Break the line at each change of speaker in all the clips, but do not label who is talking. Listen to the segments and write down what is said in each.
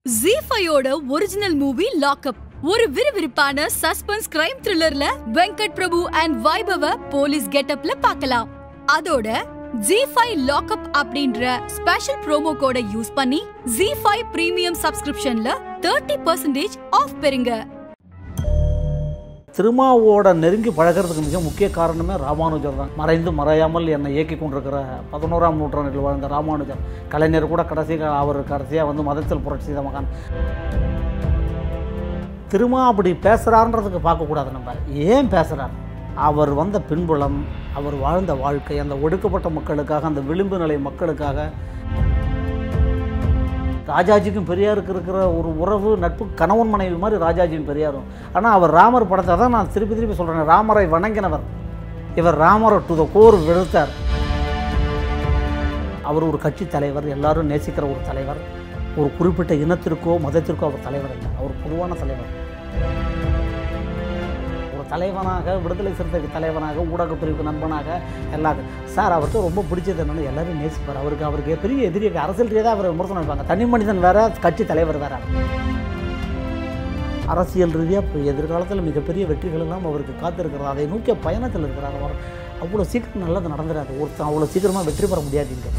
G ஃபைவோட original movie lock up ஒரு விறுவிறுப்பான சஸ்பென்ஸ் கிரைம் த்ரில்லர்ல வெங்கட் பிரபு அண்ட் வைபவ போலீஸ் கெட்டப்ல பார்க்கலாம் அதோட ஜி ஃபைவ் லாக்அப் அப்படின்ற ஸ்பெஷல் ப்ரோமோ கோட யூஸ் பண்ணி ஜி ஃபைவ் பிரீமியம் சப்ஸ்கிரிப்ஷன்ல தேர்ட்டி பர்சன்டேஜ் ஆஃப் பெறுங்க
திருமாவோட நெருங்கி பழகிறதுக்கு மிக முக்கிய காரணமே ராமானுஜர் தான் மறைந்து மறையாமல் என்னை இயக்கி கொண்டிருக்கிற பதினோராம் நூற்றாண்டில் வாழ்ந்த ராமானுஜர் கலைஞர் கூட கடைசி கா- அவர் கடைசியாக வந்து மதத்தில் புரட்சி செய்த மகான் திருமா அப்படி பேசுகிறான்றதுக்கு பார்க்கக்கூடாது நம்ம ஏன் பேசுகிறார் அவர் வந்த பின்புலம் அவர் வாழ்ந்த வாழ்க்கை அந்த ஒடுக்கப்பட்ட மக்களுக்காக அந்த விளிம்பு நிலை மக்களுக்காக ராஜாஜிக்கும் பெரியாருக்கு இருக்கிற ஒரு உறவு நட்பு கணவன் மனைவி மாதிரி ராஜாஜியும் பெரியாரும் ஆனால் அவர் ராமர் படத்தை தான் நான் திருப்பி திருப்பி சொல்கிறேன் ராமரை வணங்கினவர் இவர் ராமரை டு த கோர் வெறுத்தார் அவர் ஒரு கட்சி தலைவர் எல்லாரும் நேசிக்கிற ஒரு தலைவர் ஒரு குறிப்பிட்ட இனத்திற்கோ மதத்திற்கோ அவர் தலைவர் இல்லை அவர் பொதுவான தலைவர் ஒரு தலைவனாக விடுதலை சிறுத்தைக்கு தலைவனாக ஊடக பிரிவுக்கு நண்பனாக எல்லாத்தையும் சார் அவருக்கு ரொம்ப பிடிச்சது என்னன்னு எல்லாரும் நேசிப்பார் அவருக்கு அவருக்கு பெரிய எதிரி அரசியல் ரீதியாக அவர் விமர்சனம் வைப்பாங்க தனி மனிதன் வேற கட்சி தலைவர் வேற அரசியல் ரீதியாக இப்போ எதிர்காலத்தில் மிகப்பெரிய வெற்றிகள் எல்லாம் அவருக்கு காத்திருக்கிறது அதை நோக்கிய பயணத்தில் இருக்கிறார் அவர் அவ்வளோ சீக்கிரம் நல்லது நடந்துடாது ஒருத்தன் அவ்வளோ சீக்கிரமாக வெற்றி பெற முடியாது இங்கே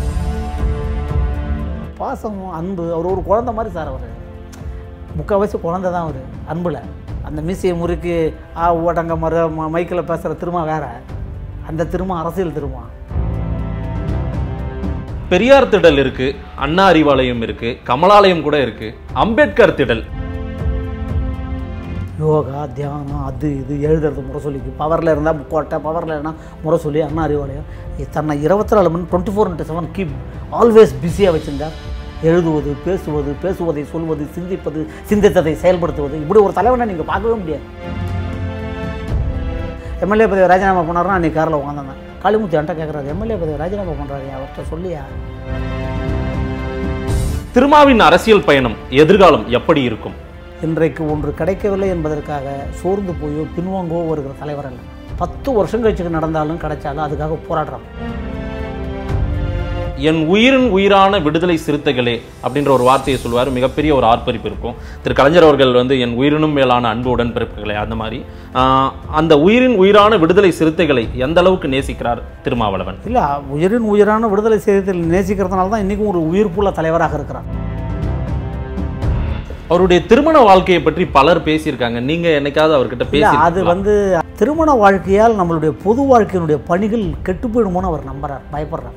பாசம் அன்பு அவர் ஒரு குழந்தை மாதிரி சார் அவர் முக்கால்வாசி குழந்தை தான் அவர் அன்பில் அந்த மீசையை முறுக்கி ஆ ஓடங்க மர ம மைக்கில் பேசுகிற திருமா வேற அந்த திருமா அரசியல் திருமா
பெரியார் திடல் இருக்கு அண்ணா அறிவாலயம் இருக்கு கமலாலயம் கூட இருக்கு அம்பேத்கர் திடல்
யோகா தியானம் அது இது எழுதுறது முரசொலிக்கு பவரில் இருந்தால் கோட்டை பவரில் இருந்தால் முரசொலி அண்ணா அறிவாலயம் இது தன்னை இருபத்தி நாலு மணி twenty four into seven keep always பிஸியாக வச்சிருந்தார் எழுதுவது பேசுவது பேசுவதை சொல்வது சிந்திப்பது சிந்தித்ததை செயல்படுத்துவது இப்படி ஒரு தலைவனை நீங்கள் பார்க்கவே முடியாது எம்எல்ஏ பதவி ராஜினாமா பண்ணாருன்னா அன்றைக்கி காரில் உட்காந்தாங்க காளிமுத்து என்கிட்ட கேட்குறாரு எம்எல்ஏ பதவி ராஜினாமா பண்ணுறாரு அவர்கிட்ட சொல்லியா
திருமாவின் அரசியல் பயணம் எதிர்காலம் எப்படி இருக்கும்
இன்றைக்கு ஒன்று கிடைக்கவில்லை என்பதற்காக சோர்ந்து போயோ பின்வாங்கவோ வருகிற தலைவர் அல்ல பத்து வருஷம் கழிச்சுக்கு நடந்தாலும் கிடைச்சாலும் அதுக்காக போராடுறாங்க
என் உயிரின் உயிரான விடுதலை சிறுத்தைகளே அப்படின்ற ஒரு வார்த்தையை சொல்லுவார் மிகப்பெரிய ஒரு ஆர்ப்பரிப்பு இருக்கும் திரு கலைஞர் அவர்கள் வந்து என் உயிரினும் மேலான அன்பு உடன்பிறப்புகளே அந்த மாதிரி ஆஹ், அந்த உயிரின் உயிரான விடுதலை சிறுத்தைகளை எந்த அளவுக்கு நேசிக்கிறார் திருமாவளவன்
இல்லை உயிரின் உயிரான விடுதலை செய்தியில் நேசிக்கிறதுனால தான் இன்றைக்கும் ஒரு உயிர்ப்புள்ள தலைவராக இருக்கிறார்
அவருடைய திருமண வாழ்க்கையை பற்றி பலர் பேசியிருக்காங்க நீங்க என்னைக்காவது அவர்கிட்ட
இல்லை அது
பேசி
வந்து திருமண வாழ்க்கையால் நம்மளுடைய பொது வாழ்க்கையினுடைய பணிகள் கெட்டு போயிடுமோன்னு அவர் நம்புறார் பயப்படுறார்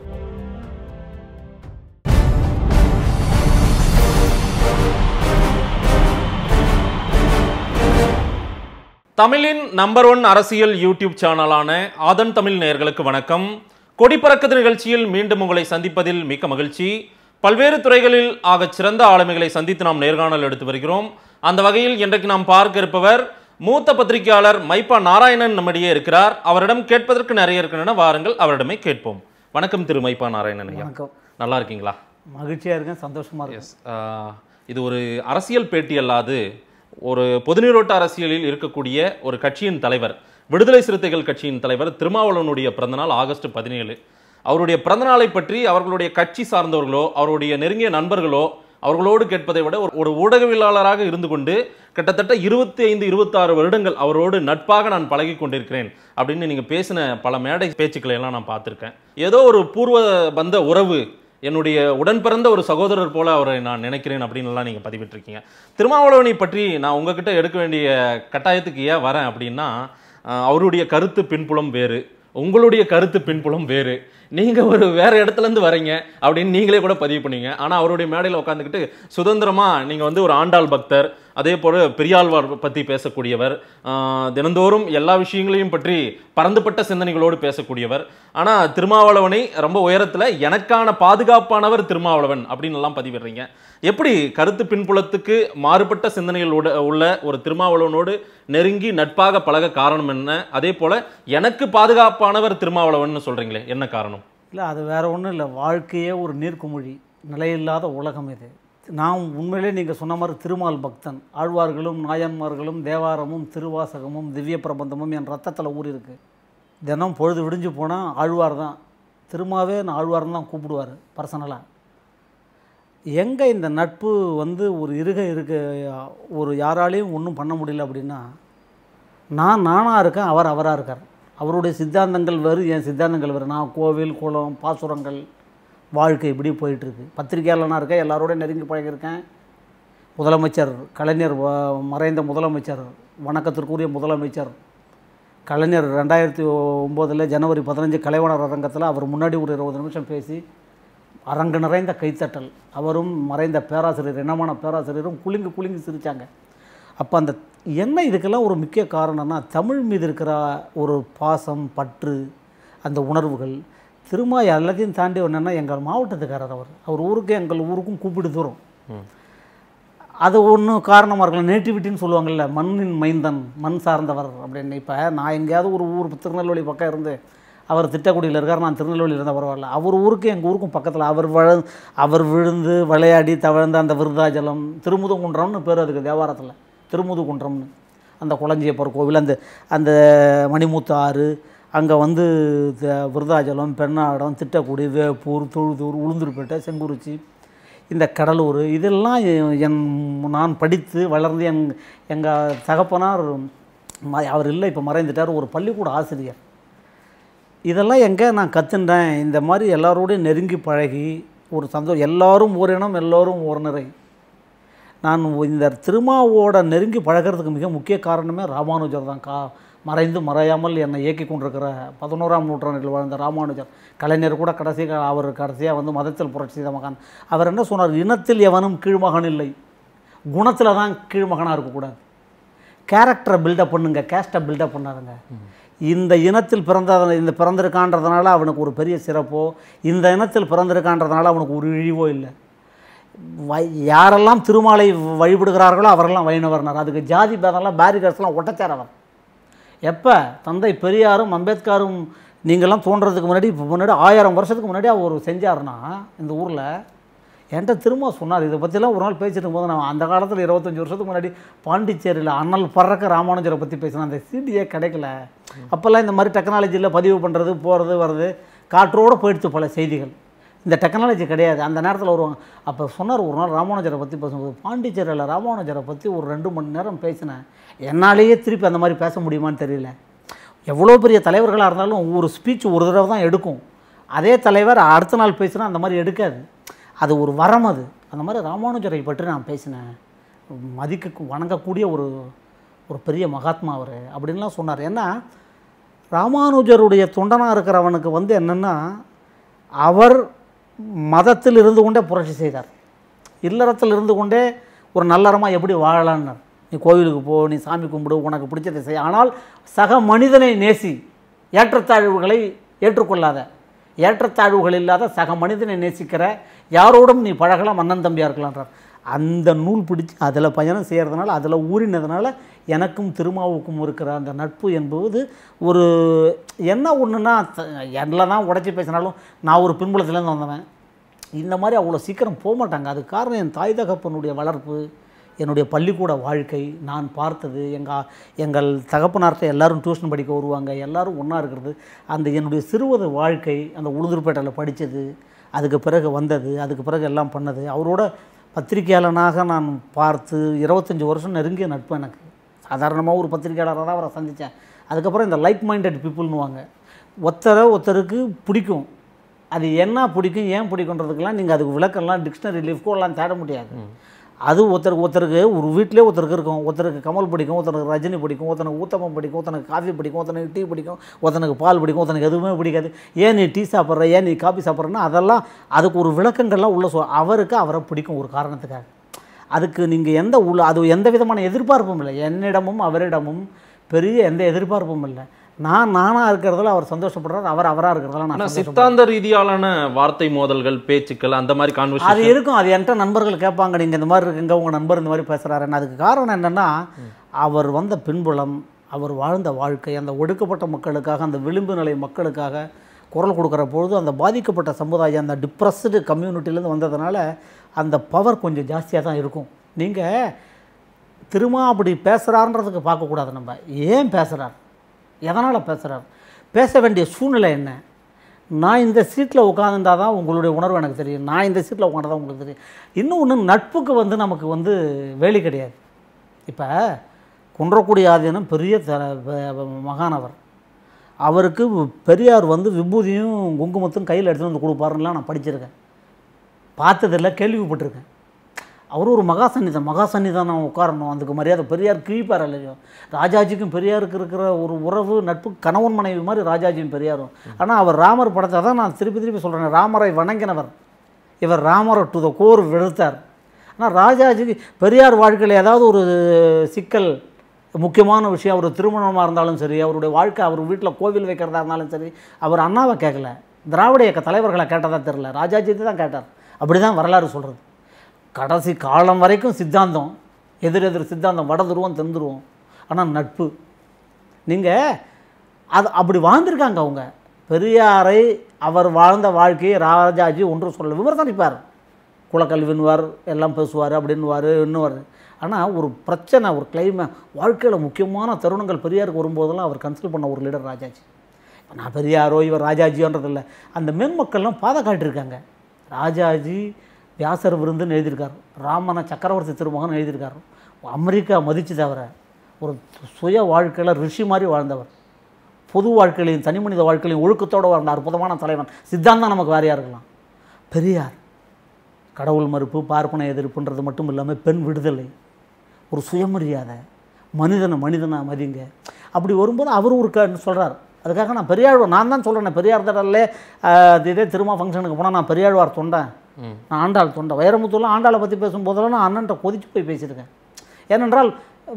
தமிழின் நம்பர் ஒன் அரசியல் யூடியூப் சேனலான ஆதன் தமிழ் நேயர்களுக்கு வணக்கம் கொடி பறக்குது நிகழ்ச்சியில் மீண்டும் உங்களை சந்திப்பதில் மிக்க மகிழ்ச்சி பல்வேறு துறைகளில் ஆகச் சிறந்த ஆளுமைகளை சந்தித்து நாம் நேர்காணல் எடுத்து வருகிறோம் அந்த வகையில் இன்றைக்கு நாம் பார்க்க இருப்பவர் மூத்த பத்திரிகையாளர் மைப்பா நாராயணன் நம்மிடையே இருக்கிறார் அவரிடம் கேட்பதற்கு நிறைய இருக்கின்றன வாருங்கள் அவரிடமே கேட்போம் வணக்கம் திரு மைப்பா நாராயணன் ஐயா
வணக்கம்
நல்லா இருக்கீங்களா
மகிழ்ச்சியாக இருக்கேன் சந்தோஷமாக இருக்கேன்
ஆஹ், இது ஒரு அரசியல் பேட்டி அல்லாது ஒரு பொதுநீரோட்ட அரசியலில் இருக்கக்கூடிய ஒரு கட்சியின் தலைவர் விடுதலை சிறுத்தைகள் கட்சியின் தலைவர் திருமாவளவனுடைய பிறந்தநாள் ஆகஸ்ட் பதினேழு அவருடைய பிறந்தநாளை பற்றி அவர்களுடைய கட்சி சார்ந்தவர்களோ அவருடைய நெருங்கிய நண்பர்களோ அவர்களோடு கேட்பதை விட ஒரு- ஒரு ஊடகவியலாளராக இருந்து கொண்டு கிட்டத்தட்ட இருபத்தி ஐந்து இருபத்தாறு வருடங்கள் அவரோடு நட்பாக நான் பழகி கொண்டிருக்கிறேன் அப்படின்னு நீங்கள் பேசின பல மேடை பேச்சுக்களை எல்லாம் நான் பார்த்துருக்கேன் ஏதோ ஒரு பூர்வ பந்த உறவு என்னுடைய உடன் பிறந்த ஒரு சகோதரர் போல அவரை நான் நினைக்கிறேன் அப்படின்னு எல்லாம் நீங்க பதிவிட்டிருக்கீங்க திருமாவளவனை பற்றி நான் உங்ககிட்ட எடுக்க வேண்டிய கட்டாயத்துக்கு ஏன் வரேன் அப்படின்னா அஹ், அவருடைய கருத்து பின்புலம் வேறு உங்களுடைய கருத்து பின்புலம் வேறு நீங்க ஒரு வேற இடத்துல இருந்து வரீங்க அப்படின்னு நீங்களே கூட பதிவு பண்ணீங்க ஆனா அவருடைய மேடையில் உட்காந்துக்கிட்டு சுதந்திரமா நீங்க வந்து ஒரு ஆண்டாள் பக்தர் அதே போல பெரியாழ்வார் பத்தி பேசக்கூடியவர் ஆஹ், தினந்தோறும் எல்லா விஷயங்களையும் பற்றி பரந்துபட்ட சிந்தனைகளோடு பேசக்கூடியவர் ஆனா திருமாவளவனை ரொம்ப உயரத்துல எனக்கான பாதுகாப்பானவர் திருமாவளவன் அப்படின்னு எல்லாம் பதிவிடுறீங்க எப்படி கருத்து பின்புலத்துக்கு மாறுபட்ட சிந்தனைகள் உட- உள்ள ஒரு திருமாவளவனோடு நெருங்கி நட்பாக பழக காரணம் என்ன அதே போல எனக்கு பாதுகாப்பானவர் திருமாவளவன் சொல்றீங்களே என்ன காரணம்
இல்லை அது வேற ஒன்றும் இல்லை வாழ்க்கையே ஒரு நீர்க்குமிழி நிலையில்லாத உலகம் இது நான் உண்மையிலே நீங்கள் சொன்ன மாதிரி திருமால் பக்தன் ஆழ்வார்களும் நாயன்மார்களும் தேவாரமும் திருவாசகமும் திவ்ய பிரபந்தமும் என் ரத்தத்தில் ஊறி இருக்கு தினம் பொழுது விடிஞ்சு போனால் ஆழ்வார் தான் திருமாவே நான் ஆழ்வார்னு தான் கூப்பிடுவார் பர்சனலாக எங்கே இந்த நட்பு வந்து ஒரு இருக இருக்க ஒரு யாராலையும் ஒன்றும் பண்ண முடியல அப்படின்னா நான் நானாக இருக்கேன் அவர் அவராக இருக்கார் அவருடைய சித்தாந்தங்கள் வேறு என் சித்தாந்தங்கள் வேறு நான் கோவில் குளம் பாசுரங்கள் வாழ்க்கை இப்படி போயிட்டுருக்கு பத்திரிகையாளனாக இருக்கேன் எல்லாரோடையும் நெருங்கி பழகியிருக்கேன் முதலமைச்சர் கலைஞர் வ- மறைந்த முதலமைச்சர் வணக்கத்திற்குரிய முதலமைச்சர் கலைஞர் ரெண்டாயிரத்தி ஒம்போதில் ஜனவரி பதினஞ்சு கலைவாணர் அரங்கத்தில் அவர் முன்னாடி ஒரு இருபது நிமிஷம் பேசி அரங்கு நிறைந்த கைத்தட்டல் அவரும் மறைந்த பேராசிரியர் இனமான பேராசிரியரும் குலுங்கி குலுங்கி சிரித்தாங்க அப்போ அந்த என்ன இதுக்கெல்லாம் ஒரு முக்கிய காரணம்னா தமிழ் மீது இருக்கிற ஒரு பாசம் பற்று அந்த உணர்வுகள் திரும்ப எல்லாத்தையும் தாண்டி என்னென்னா எங்கள் மாவட்டத்துக்காரர் அவர் அவர் ஊருக்கு எங்கள் ஊருக்கும் கூப்பிடு தூரம் அது ஒன்றும் காரணமாக இருக்கலாம் நேட்டிவிட்டின்னு சொல்லுவாங்கல்ல மண்ணின் மைந்தன் மண் சார்ந்தவர் அப்படின்னு இப்போ நான் எங்கேயாவது ஒரு ஊர் திருநெல்வேலி பக்கம் இருந்து அவர் திட்டக்குடியில் இருக்கார் நான் திருநெல்வேலியில் இருந்தால் பரவாயில்ல அவர் ஊருக்கு எங்கள் ஊருக்கும் பக்கத்தில் அவர் வள அவர் விழுந்து விளையாடி தவழ்ந்த அந்த விருதாஜலம் திருமுதுகுன்றம்னு பேர் அதுக்கு தேவாரத்தில் திருமுதுகுன்றம்னு அந்த குளஞ்சியப்பர் கோவில் அந்த அந்த மணிமுத்து ஆறு அங்கே வந்து த- விருதாச்சலம் பெண்ணாடம் திட்டக்குடி வேப்பூர் தொழுதூர் உளுந்தூர்பேட்டை செங்குறிச்சி இந்த கடலூர் இதெல்லாம் எ- என் நான் படித்து வளர்ந்து என் எங்கள் தகப்பனார் ம- அவர் இல்லை இப்போ மறைந்துட்டார் ஒரு பள்ளிக்கூட ஆசிரியர் இதெல்லாம் எங்கே நான் கற்றுண்டேன் இந்த மாதிரி எல்லாரோடையும் நெருங்கி பழகி ஒரு சந்தோஷம் எல்லாரும் ஒரு இனம் எல்லோரும் ஒரு நிறை நான் இந்த திருமாவோட நெருங்கி பழகிறதுக்கு மிக முக்கிய காரணமே ராமானுஜர் தான் கா மறைந்து மறையாமல் என்னை இயக்கி கொண்டிருக்கிற பதினோராம் நூற்றாண்டில் வாழ்ந்த ராமானுஜர் கலைஞர் கூட கடைசி கா- அவர் கடைசியாக வந்து மதத்தில் புரட்சி செய்த மகான் அவர் என்ன சொன்னார் இனத்தில் எவனும் கீழ்மகன் இல்லை குணத்தில் தான் கீழ்மகனாக இருக்கக்கூடாது கேரக்டரை பில்டப் பண்ணுங்க கேஸ்ட்டை பில்டப் பண்ணாதுங்க இந்த இனத்தில் பிறந்த இந்த பிறந்திருக்கான்றதுனால அவனுக்கு ஒரு பெரிய சிறப்போ இந்த இனத்தில் பிறந்திருக்கான்றதுனால அவனுக்கு ஒரு இழிவோ இல்லை வை யாரெல்லாம் திருமாலை வழிபடுகிறார்களோ அவரெல்லாம் வைணவர்னார் அதுக்கு ஜாதி பேதம்லாம் பேரிகர்ஸ்லாம் ஒட்டச்சாரவர் எப்போ தந்தை பெரியாரும் அம்பேத்கரும் நீங்கள்லாம் தோன்றதுக்கு முன்னாடி இப்போ முன்னாடி ஆயிரம் வருஷத்துக்கு முன்னாடி அவர் செஞ்சாருன்னா இந்த ஊரில் என்கிட்ட திரும்ப சொன்னார் இதை பற்றிலாம் ஒரு நாள் பேசிட்டு போது நான் அந்த காலத்தில் இருபத்தஞ்சி வருஷத்துக்கு முன்னாடி பாண்டிச்சேரியில் அண்ணல் பறக்க ராமானுஜரை பற்றி பேசினேன் அந்த சிடியே கிடைக்கல அப்போல்லாம் இந்த மாதிரி டெக்னாலஜியில் பதிவு பண்ணுறது போகிறது வர்றது காற்றோடு போயிடுச்சு பல செய்திகள் இந்த டெக்னாலஜி கிடையாது அந்த நேரத்தில் வருவாங்க அப்போ சொன்னார் ஒரு நாள் ராமானுஜரை பற்றி பேசும்போது பாண்டிச்சேரியில் ராமானுஜரை பற்றி ஒரு ரெண்டு மணி நேரம் பேசினேன் என்னாலேயே திருப்பி அந்த மாதிரி பேச முடியுமான்னு தெரியல எவ்வளோ பெரிய தலைவர்களாக இருந்தாலும் ஒரு ஸ்பீச் ஒரு தடவை தான் எடுக்கும் அதே தலைவர் அடுத்த நாள் பேசினா அந்த மாதிரி எடுக்காது அது ஒரு வரம் அது அந்த மாதிரி ராமானுஜரை பற்றி நான் பேசினேன் மதிக்க வணங்கக்கூடிய ஒரு ஒரு பெரிய மகாத்மா அவர் அப்படின்லாம் சொன்னார் ஏன்னா ராமானுஜருடைய தொண்டனாக இருக்கிறவனுக்கு வந்து என்னென்னா அவர் மதத்தில் இருந்து கொண்டே புரட்சி செய்தார் இல்லறத்தில் இருந்து கொண்டே ஒரு நல்லறமாக எப்படி வாழலான்னார் நீ கோவிலுக்கு போ நீ சாமி கும்பிடு உனக்கு பிடிச்சதை செய் ஆனால் சக மனிதனை நேசி ஏற்றத்தாழ்வுகளை ஏற்றுக்கொள்ளாத ஏற்றத்தாழ்வுகள் இல்லாத சக மனிதனை நேசிக்கிற யாரோடும் நீ பழகலாம் அண்ணன் தம்பியாக இருக்கலான்றார் அந்த நூல் பிடிச்சி அதில் பயணம் செய்கிறதுனால அதில் ஊறினதுனால எனக்கும் திருமாவுக்கும் இருக்கிற அந்த நட்பு என்பது ஒரு என்ன ஒன்றுனா எல்லாம் தான் உடச்சி பேசினாலும் நான் ஒரு பின்புலத்துலேருந்து வந்தவன் இந்த மாதிரி அவ்வளோ சீக்கிரம் போக மாட்டாங்க அது காரணம் என் தாய் தகப்பனுடைய வளர்ப்பு என்னுடைய பள்ளிக்கூட வாழ்க்கை நான் பார்த்தது எங்கள் எங்கள் தகப்பனார்ட்ட எல்லாரும் டியூஷன் படிக்க வருவாங்க எல்லாரும் ஒன்றா இருக்கிறது அந்த என்னுடைய சிறுவத வாழ்க்கை அந்த உளுந்தூர்பேட்டையில் படித்தது அதுக்கு பிறகு வந்தது அதுக்கு பிறகு எல்லாம் பண்ணது அவரோட பத்திரிகையாளனாக நான் பார்த்து இருபத்தஞ்சி வருஷம் நெருங்கிய நட்பு எனக்கு சாதாரணமாக ஒரு பத்திரிகையாளராக தான் அவரை சந்தித்தேன் அதுக்கப்புறம் இந்த லைக் மைண்டட் பீப்புள்னுவாங்க ஒருத்தரை ஒருத்தருக்கு பிடிக்கும் அது என்ன பிடிக்கும் ஏன் பிடிக்குன்றதுக்கெல்லாம் நீங்கள் அதுக்கு விளக்கம்லாம் டிக்ஷனரி லிஃப்கோலாம் தேட முடியாது அது ஒருத்தருக்கு ஒருத்தருக்கு ஒரு வீட்டிலே ஒருத்தருக்கு இருக்கும் ஒருத்தருக்கு கமல் பிடிக்கும் ஒருத்தனுக்கு ரஜினி பிடிக்கும் ஒருத்தனுக்கு ஊத்தப்பம் பிடிக்கும் ஒருத்தனுக்கு காஃபி பிடிக்கும் ஒருத்தனுக்கு டீ பிடிக்கும் ஒருத்தனுக்கு பால் பிடிக்கும் ஒருத்தனுக்கு எதுவுமே பிடிக்காது ஏன் நீ டீ சாப்பிட்ற ஏன் நீ காஃபி சாப்பிட்றன்னா அதெல்லாம் அதுக்கு ஒரு விளக்கங்கள்லாம் உள்ள சொல் அவருக்கு அவரை பிடிக்கும் ஒரு காரணத்துக்காக அதுக்கு நீங்கள் எந்த உள்ள அது எந்த விதமான எதிர்பார்ப்பும் இல்லை என்னிடமும் அவரிடமும் பெரிய எந்த எதிர்பார்ப்பும் இல்லை நான் நானாக இருக்கிறதுல அவர் சந்தோஷப்படுறார் அவர் அவராக இருக்கிறதுல நான்
ஆனா
சந்தோஷப்படுறேன்.
சித்தாந்த ரீதியாலான வார்த்தை மோதல்கள் பேச்சுக்கள் அந்த மாதிரி
அது
கான்வர்சேஷன்
இருக்கும் அது என்கிட்ட நண்பர்கள் கேட்பாங்க நீங்கள் இந்த மாதிரி இருக்குங்க உங்கள் நண்பர் இந்த மாதிரி பேசுகிறாருன்னு அதுக்கு காரணம் என்னென்னா அவர் வந்த பின்புலம் அவர் வாழ்ந்த வாழ்க்கை அந்த ஒடுக்கப்பட்ட மக்களுக்காக அந்த விளிம்பு நிலை மக்களுக்காக குரல் கொடுக்குற பொழுது அந்த பாதிக்கப்பட்ட சமுதாயம் அந்த டிப்ரெஸ்டு கம்யூனிட்டிலேருந்து வந்ததுனால அந்த பவர் கொஞ்சம் ஜாஸ்தியாக தான் இருக்கும் நீங்கள் திரும்ப அப்படி பேசுகிறான்றதுக்கு பார்க்கக்கூடாது நம்ம ஏன் பேசுகிறார் எதனால் பேசுகிறார் பேச வேண்டிய சூழ்நிலை என்ன நான் இந்த சீட்டில் உட்காந்துருந்தா தான் உங்களுடைய உணர்வு எனக்கு தெரியும் நான் இந்த சீட்டில் உட்காந்தா தான் உங்களுக்கு தெரியும் இன்னும் ஒன்று நட்புக்கு வந்து நமக்கு வந்து வேலி கிடையாது இப்போ குன்றக்குடி ஆதீனம் பெரிய த வ- மகானவர் அவருக்கு பெரியார் வந்து விபூதியும் குங்குமத்தும் கையில் எடுத்துகிட்டு வந்து கொடுப்பாருலாம் நான் படிச்சிருக்கேன் பார்த்ததில்ல கேள்விப்பட்டிருக்கேன் அவர் ஒரு மகா சன்னிதம் மகா சன்னிதானம் உட்காரணும் அதுக்கு மரியாதை பெரியார் கிழிப்பார் இல்லையோ ராஜாஜிக்கும் பெரியாருக்கு இருக்கிற ஒரு உறவு நட்பு கணவன் மனைவி மாதிரி ராஜாஜியும் பெரியாரும் ஆனால் அவர் ராமர் படத்தை தான் நான் திருப்பி திருப்பி சொல்கிறேன் ராமரை வணங்கினவர் இவர் ராமரை டு த கோர் வெறுத்தார் ஆனால் ராஜாஜிக்கு பெரியார் வாழ்க்கையில் ஏதாவது ஒரு சிக்கல் முக்கியமான விஷயம் அவர் திருமணமாக இருந்தாலும் சரி அவருடைய வாழ்க்கை அவர் வீட்டில் கோவில் வைக்கிறதா இருந்தாலும் சரி அவர் அண்ணாவை கேட்கல திராவிட இயக்க தலைவர்களை கேட்டதா தெரில ராஜாஜி தான் கேட்டார் அப்படி தான் வரலாறு சொல்கிறது கடைசி காலம் வரைக்கும் சித்தாந்தம் எதிர் எதிர் சித்தாந்தம் வட துருவம் தென் துருவம் ஆனால் நட்பு நீங்கள் அது அப்படி வாழ்ந்திருக்காங்க அவங்க பெரியாரை அவர் வாழ்ந்த வாழ்க்கையை ராஜாஜி ஒன்றும் சொல்ல விமர்சனிப்பார் குலக்கல்வின்வார் எல்லாம் பேசுவார் அப்படின்னுவார் இன்னுவார் ஆனால் ஒரு பிரச்சனை ஒரு கிளைமே வாழ்க்கையில் முக்கியமான தருணங்கள் பெரியாருக்கு வரும்போதெல்லாம் அவர் கன்சிடர் பண்ண ஒரு லீடர் ராஜாஜி இப்ப நான் பெரியாரோ இவர் ராஜாஜியோன்றது இல்லை அந்த மென்மக்கள்லாம் பாதை காட்டியிருக்காங்க ராஜாஜி வியாசர் விருந்துன்னு எழுதியிருக்காரு ராமனை சக்கரவர்த்தி திருமகன் எழுதியிருக்காரு அமெரிக்கா மதிச்சு தவிர ஒரு சுய வாழ்க்கையில் ரிஷி மாதிரி வாழ்ந்தவர் பொது வாழ்க்கையிலையும் தனி மனித வாழ்க்கையிலையும் ஒழுக்கத்தோடு வாழ்ந்த அற்புதமான தலைவன் சித்தாந்தம் நமக்கு வேறையாக இருக்கலாம் பெரியார் கடவுள் மறுப்பு பார்ப்பன எதிர்ப்புன்றது மட்டும் இல்லாமல் பெண் விடுதலை ஒரு சுயமரியாதை மனிதனை மனிதனா மதிங்க அப்படி வரும்போது அவர் ஒரு க சொல்கிறார் அதுக்காக நான் பெரியாழ்வார் நான் தான் சொல்கிறேன் பெரியார் தடல்ல இதே திரும்ப ஃபங்க்ஷனுக்கு போனால் நான் பெரியாழ்வார் தொண்டேன் நான் ஆண்டாள் தொண்டை வைரமுத்துலாம் ஆண்டாளை பற்றி பேசும்போதெல்லாம் நான் அண்ணன்ட்ட கொதிச்சு போய் பேசியிருக்கேன் ஏனென்றால்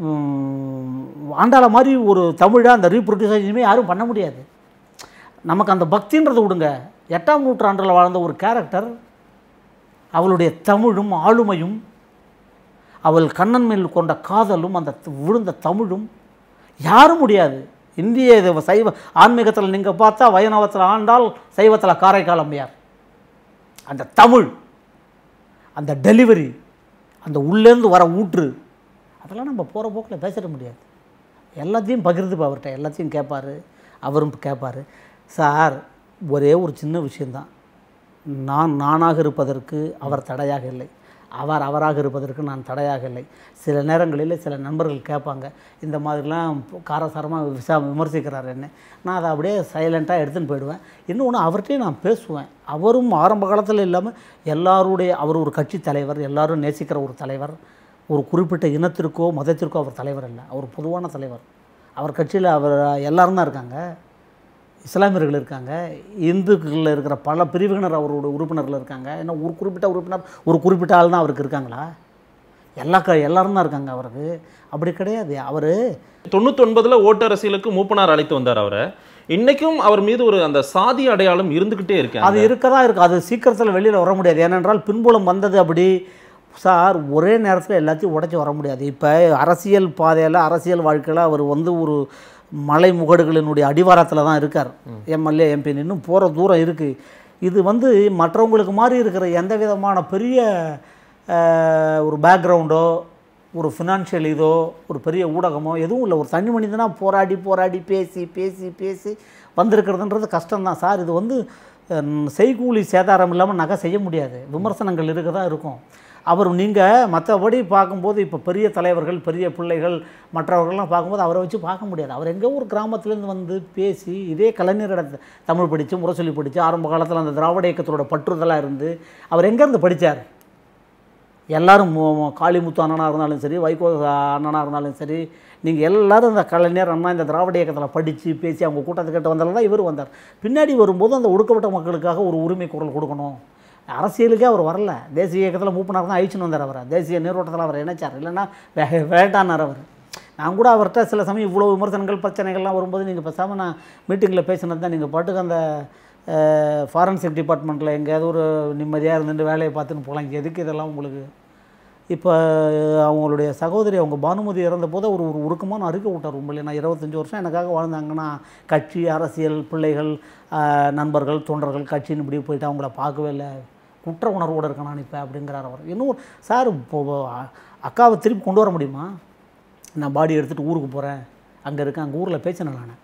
உம், ஆண்டாளை மாதிரி ஒரு தமிழை அந்த ரீப்ரொடியூஸ் இனிமேல் யாரும் பண்ண முடியாது நமக்கு அந்த பக்தின்றதை விடுங்க எட்டாம் நூற்றாண்டில் வாழ்ந்த ஒரு கேரக்டர் அவளுடைய தமிழும் ஆளுமையும் அவள் கண்ணன் மேல் கொண்ட காதலும் அந்த த- விழுந்த தமிழும் யாரும் முடியாது இந்திய இது சைவ ஆன்மீகத்தில் நீங்கள் பார்த்தா வைணவத்தில் ஆண்டால் சைவத்தில் காரைக்கால் அம்மையார் அந்த தமிழ் அந்த டெலிவரி அந்த உள்ளேருந்து வர ஊற்று அதெல்லாம் நம்ம போகிற போக்கில் பேசிட முடியாது எல்லாத்தையும் பகிர்ந்துப்பா அவர்கிட்ட எல்லாத்தையும் கேட்பாரு அவரும் கேட்பாரு சார் ஒரே ஒரு சின்ன விஷயந்தான் நான் நானாக இருப்பதற்கு அவர் தடையாக இல்லை அவர் அவராக இருப்பதற்கு நான் தடையாக இல்லை சில நேரங்களில் சில நண்பர்கள் கேட்பாங்க இந்த மாதிரிலாம் காரசாரமாக விசா விமர்சிக்கிறார் என்ன நான் அதை அப்படியே சைலண்ட்டாக எடுத்துன்னு போயிடுவேன் இன்னொன்று அவர்கிட்டயும் நான் பேசுவேன் அவரும் ஆரம்ப காலத்தில் இல்லாமல் எல்லாருடைய அவர் ஒரு கட்சி தலைவர் எல்லாரும் நேசிக்கிற ஒரு தலைவர் ஒரு குறிப்பிட்ட இனத்திற்கோ மதத்திற்கோ அவர் தலைவர் இல்லை அவர் பொதுவான தலைவர் அவர் கட்சியில் அவர் எல்லாரும் தான் இருக்காங்க இஸ்லாமியர்கள் இருக்காங்க இந்துக்களில் இருக்கிற பல பிரிவினர் அவரோட உறுப்பினர்கள் இருக்காங்க ஏன்னா ஒரு குறிப்பிட்ட உறுப்பினர் ஒரு குறிப்பிட்ட ஆள் தான் அவருக்கு இருக்காங்களா எல்லா க எல்லாரும் தான் இருக்காங்க அவருக்கு அப்படி கிடையாது அவர்
தொண்ணூத்தொன்பதுல ஓட்டு அரசியலுக்கு மூப்பனார் அழைத்து வந்தார் அவரை இன்னைக்கும் அவர் மீது ஒரு அந்த சாதி அடையாளம் இருந்துகிட்டே இருக்கு
அது இருக்க தான் இருக்குது அது சீக்கிரத்தில் வெளியில் வர முடியாது ஏனென்றால் பின்புலம் வந்தது அப்படி சார் ஒரே நேரத்தில் எல்லாத்தையும் உடைச்சி வர முடியாது இப்போ அரசியல் பாதையில் அரசியல் வாழ்க்கையில் அவர் வந்து ஒரு மலை முகடுகளினுடைய அடிவாரத்தில் தான் இருக்கார் எம்எல்ஏ எம்பி இன்னும் போகிற தூரம் இருக்குது இது வந்து மற்றவங்களுக்கு மாதிரி இருக்கிற எந்த விதமான பெரிய அஹ், ஒரு பேக்ரவுண்டோ ஒரு ஃபினான்ஷியல் இதோ ஒரு பெரிய ஊடகமோ எதுவும் இல்லை ஒரு தனி மனிதனாக போராடி போராடி பேசி பேசி பேசி வந்திருக்கிறதுன்றது கஷ்டம்தான் சார் இது வந்து அஹ், செய்கூலி சேதாரம் இல்லாமல் நகை செய்ய முடியாது விமர்சனங்கள் இருக்க தான் இருக்கும் அவர் நீங்கள் மற்றபடி பார்க்கும்போது இப்போ பெரிய தலைவர்கள் பெரிய பிள்ளைகள் மற்றவர்கள்லாம் பார்க்கும்போது அவரை வச்சு பார்க்க முடியாது அவர் எங்கோ ஒரு கிராமத்துலேருந்து வந்து பேசி இதே கலைஞரிட தமிழ் படித்து முரசொலி படித்து ஆரம்ப காலத்தில் அந்த திராவிட இயக்கத்தோட பற்றுதலாக இருந்து அவர் எங்கேருந்து படித்தார் எல்லாரும் மு- மு- காளிமுத்து அண்ணனாக இருந்தாலும் சரி வைகோ அண்ணனாக இருந்தாலும் சரி நீங்கள் எல்லாரும் இந்த கலைஞர் அண்ணா இந்த திராவிட இயக்கத்தில் படித்து பேசி அவங்க கூட்டத்துக்கிட்ட வந்தாலும் தான் இவர் வந்தார் பின்னாடி வரும்போது அந்த ஒடுக்கப்பட்ட மக்களுக்காக ஒரு உரிமை குரல் கொடுக்கணும் அரசியலுக்கே அவர் வரல தேசிய இயக்கத்தில் மூப்பனார் தான் அழிச்சுன்னு வந்தார் அவரை தேசிய நீரோட்டத்தில் அவர் இணைச்சார் இல்லைன்னா வே வேண்டானார் அவர் நான் கூட அவர்கிட்ட சில சமயம் இவ்வளோ விமர்சனங்கள் பிரச்சனைகள்லாம் வரும்போது நீங்கள் பேசாமல் நான் மீட்டிங்கில் பேசினது தான் நீங்கள் பாட்டுக்கு அந்த ஃபாரன்சிக் டிபார்ட்மெண்ட்டில் எங்கேயாவது ஒரு நிம்மதியாக இருந்துட்டு வேலையை பார்த்துன்னு போகலாம் இங்கே எதுக்கு இதெல்லாம் உங்களுக்கு இப்போ அவங்களுடைய சகோதரி அவங்க பானுமதி இறந்த போது அவர் ஒரு உருக்கமான அறிக்கை விட்டார் உண்மையிலே நான் இருபத்தஞ்சி வருஷம் எனக்காக வாழ்ந்தாங்கன்னா கட்சி அரசியல் பிள்ளைகள் ஆஹ், நண்பர்கள் தொண்டர்கள் கட்சின்னு இப்படி போயிட்டு அவங்கள பார்க்கவே இல்லை குற்ற உணர்வோடு இருக்கேன் நான் இப்போ அப்படிங்கிறார் அவர் இன்னும் சார் இப்போ அ- அக்காவை திருப்பி கொண்டு வர முடியுமா நான் பாடி எடுத்துகிட்டு ஊருக்கு போகிறேன் அங்கே இருக்கேன் அங்கே ஊரில் பேசினேன் நான்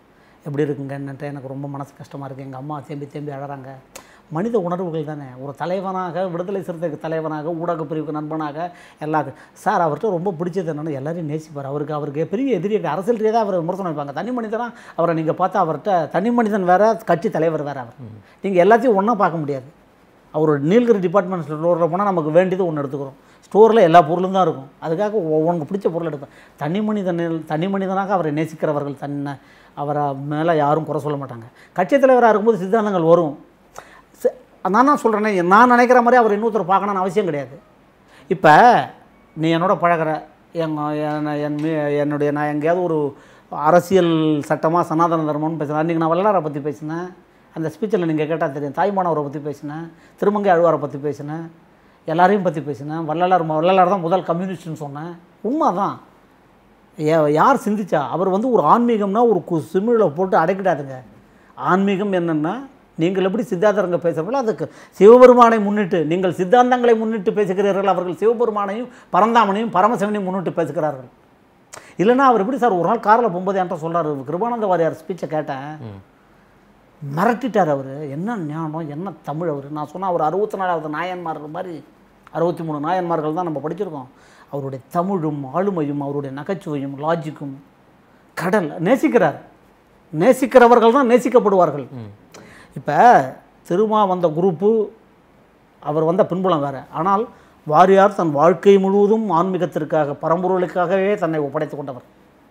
எப்படி இருக்குங்கன்னுட்டு எனக்கு ரொம்ப மனசு கஷ்டமாக இருக்குது எங்கள் அம்மா தேம்பி தேம்பி அழறாங்க மனித உணர்வுகள் தானே ஒரு தலைவனாக விடுதலை சிறுத்தைக்கு தலைவனாக ஊடக பிரிவுக்கு நண்பனாக எல்லாருக்கும் சார் அவர்கிட்ட ரொம்ப பிடிச்சது என்னென்னா எல்லாரையும் நேசிப்பார் அவருக்கு அவருக்கு பெரிய எதிரி கிடையாது. அரசியல் ரீதியாக அவர் விமர்சனம் வைப்பாங்க தனி மனிதனா அவரை நீங்கள் பார்த்தா அவர்கிட்ட தனி மனிதன் வேற கட்சி தலைவர் வேற அவர் நீங்கள் எல்லாத்தையும் ஒன்றா பார்க்க முடியாது அவர் நீலகிரி டிபார்ட்மெண்ட் ஸ்டோரில் போனால் நமக்கு வேண்டியது ஒன்று எடுத்துக்கிறோம் ஸ்டோரில் எல்லா பொருளும் தான் இருக்கும் அதுக்காக உ- உனக்கு பிடிச்ச பொருள் எடுப்பேன் தனி மனிதனில் தனி மனிதனாக அவரை நேசிக்கிறவர்கள் தன்னை அவரை மேலே யாரும் குறை சொல்ல மாட்டாங்க கட்சி தலைவராக இருக்கும்போது சித்தாந்தங்கள் வரும் ச- நான் தான் சொல்கிறேனே நான் நினைக்கிற மாதிரி அவர் இன்னொருத்தர் பார்க்கணும்னு அவசியம் கிடையாது இப்போ நீ என்னோட பழகுற என் என் என் மீ- என்னுடைய நான் எங்கேயாவது ஒரு அரசியல் சட்டமாக சனாதன தர்மம்னு பேசுகிறேன் அன்றைக்கி நான் வள்ளலாரை பற்றி பேசினேன் அந்த ஸ்பீச்சில் நீங்கள் கேட்டால் தெரியும் தாய்மானவரை பற்றி பேசினேன் திருமங்கை அழுவாரை பற்றி பேசினேன் எல்லாரையும் பற்றி பேசினேன் வள்ளலார் ம- வள்ளலார் தான் முதல் கம்யூனிஸ்ட்னு சொன்னேன் உண்மை தான் ஏ- யார் சிந்திச்சா அவர் வந்து ஒரு ஆன்மீகம்னா ஒரு கு சிமிழில் போட்டு அடைக்கிடாதுங்க ஆன்மீகம் என்னென்னா நீங்கள் எப்படி சித்தாந்தரங்க பேசுகிறீங்களோ அதுக்கு சிவபெருமானை முன்னிட்டு நீங்கள் சித்தாந்தங்களை முன்னிட்டு பேசுகிறீர்கள் அவர்கள் சிவபெருமானையும் பரந்தாமனையும் பரமசிவனையும் முன்னிட்டு பேசுகிறார்கள் இல்லைன்னா அவர் எப்படி சார் ஒரு நாள் காரில் போகும்போது என்கிட்ட சொல்றாரு கிருபானந்த வாரியார் ஸ்பீச்சை கேட்டேன் மிரட்டிட்டார் அவர் என்ன ஞானம் என்ன தமிழ் அவர் நான் சொன்னேன் அவர் அறுபத்தி நாலாவது நாயன்மார்கள் மாதிரி அறுபத்தி மூணு நாயன்மார்கள் தான் நம்ம படிச்சிருக்கோம் அவருடைய தமிழும் ஆளுமையும் அவருடைய நகைச்சுவையும் லாஜிக்கும் கடல் நேசிக்கிறார் நேசிக்கிறவர்கள் தான் நேசிக்கப்படுவார்கள் இப்போ திருமா வந்த குரூப்பு அவர் வந்த பின்புலம் வேறு ஆனால் வாரியார் தன் வாழ்க்கை முழுவதும் ஆன்மீகத்திற்காக பரம்பொருளுக்காகவே தன்னை ஒப்படைத்து கொண்டவர்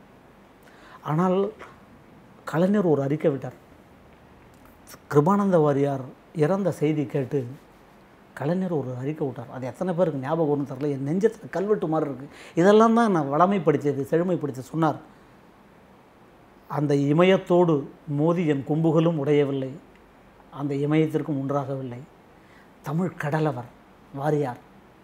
ஆனால் கலைஞர் ஒரு அறிக்கை விட்டார் கிருபானந்த வாரியார் இறந்த செய்தி கேட்டு கலைஞர் ஒரு அறிக்கை விட்டார் அது எத்தனை பேருக்கு ஞாபகம் வரும்னு தெரில என் நெஞ்சத்தில் கல்வெட்டு மாதிரி இருக்குது இதெல்லாம் தான் நான் வளமைப்படுத்தியது செழுமைப்படுத்தி சொன்னார் அந்த இமயத்தோடு மோதி என் கொம்புகளும் உடையவில்லை அந்த இமயத்திற்கும் ஒன்றாகவில்லை தமிழ் கடலவர் வாரியார்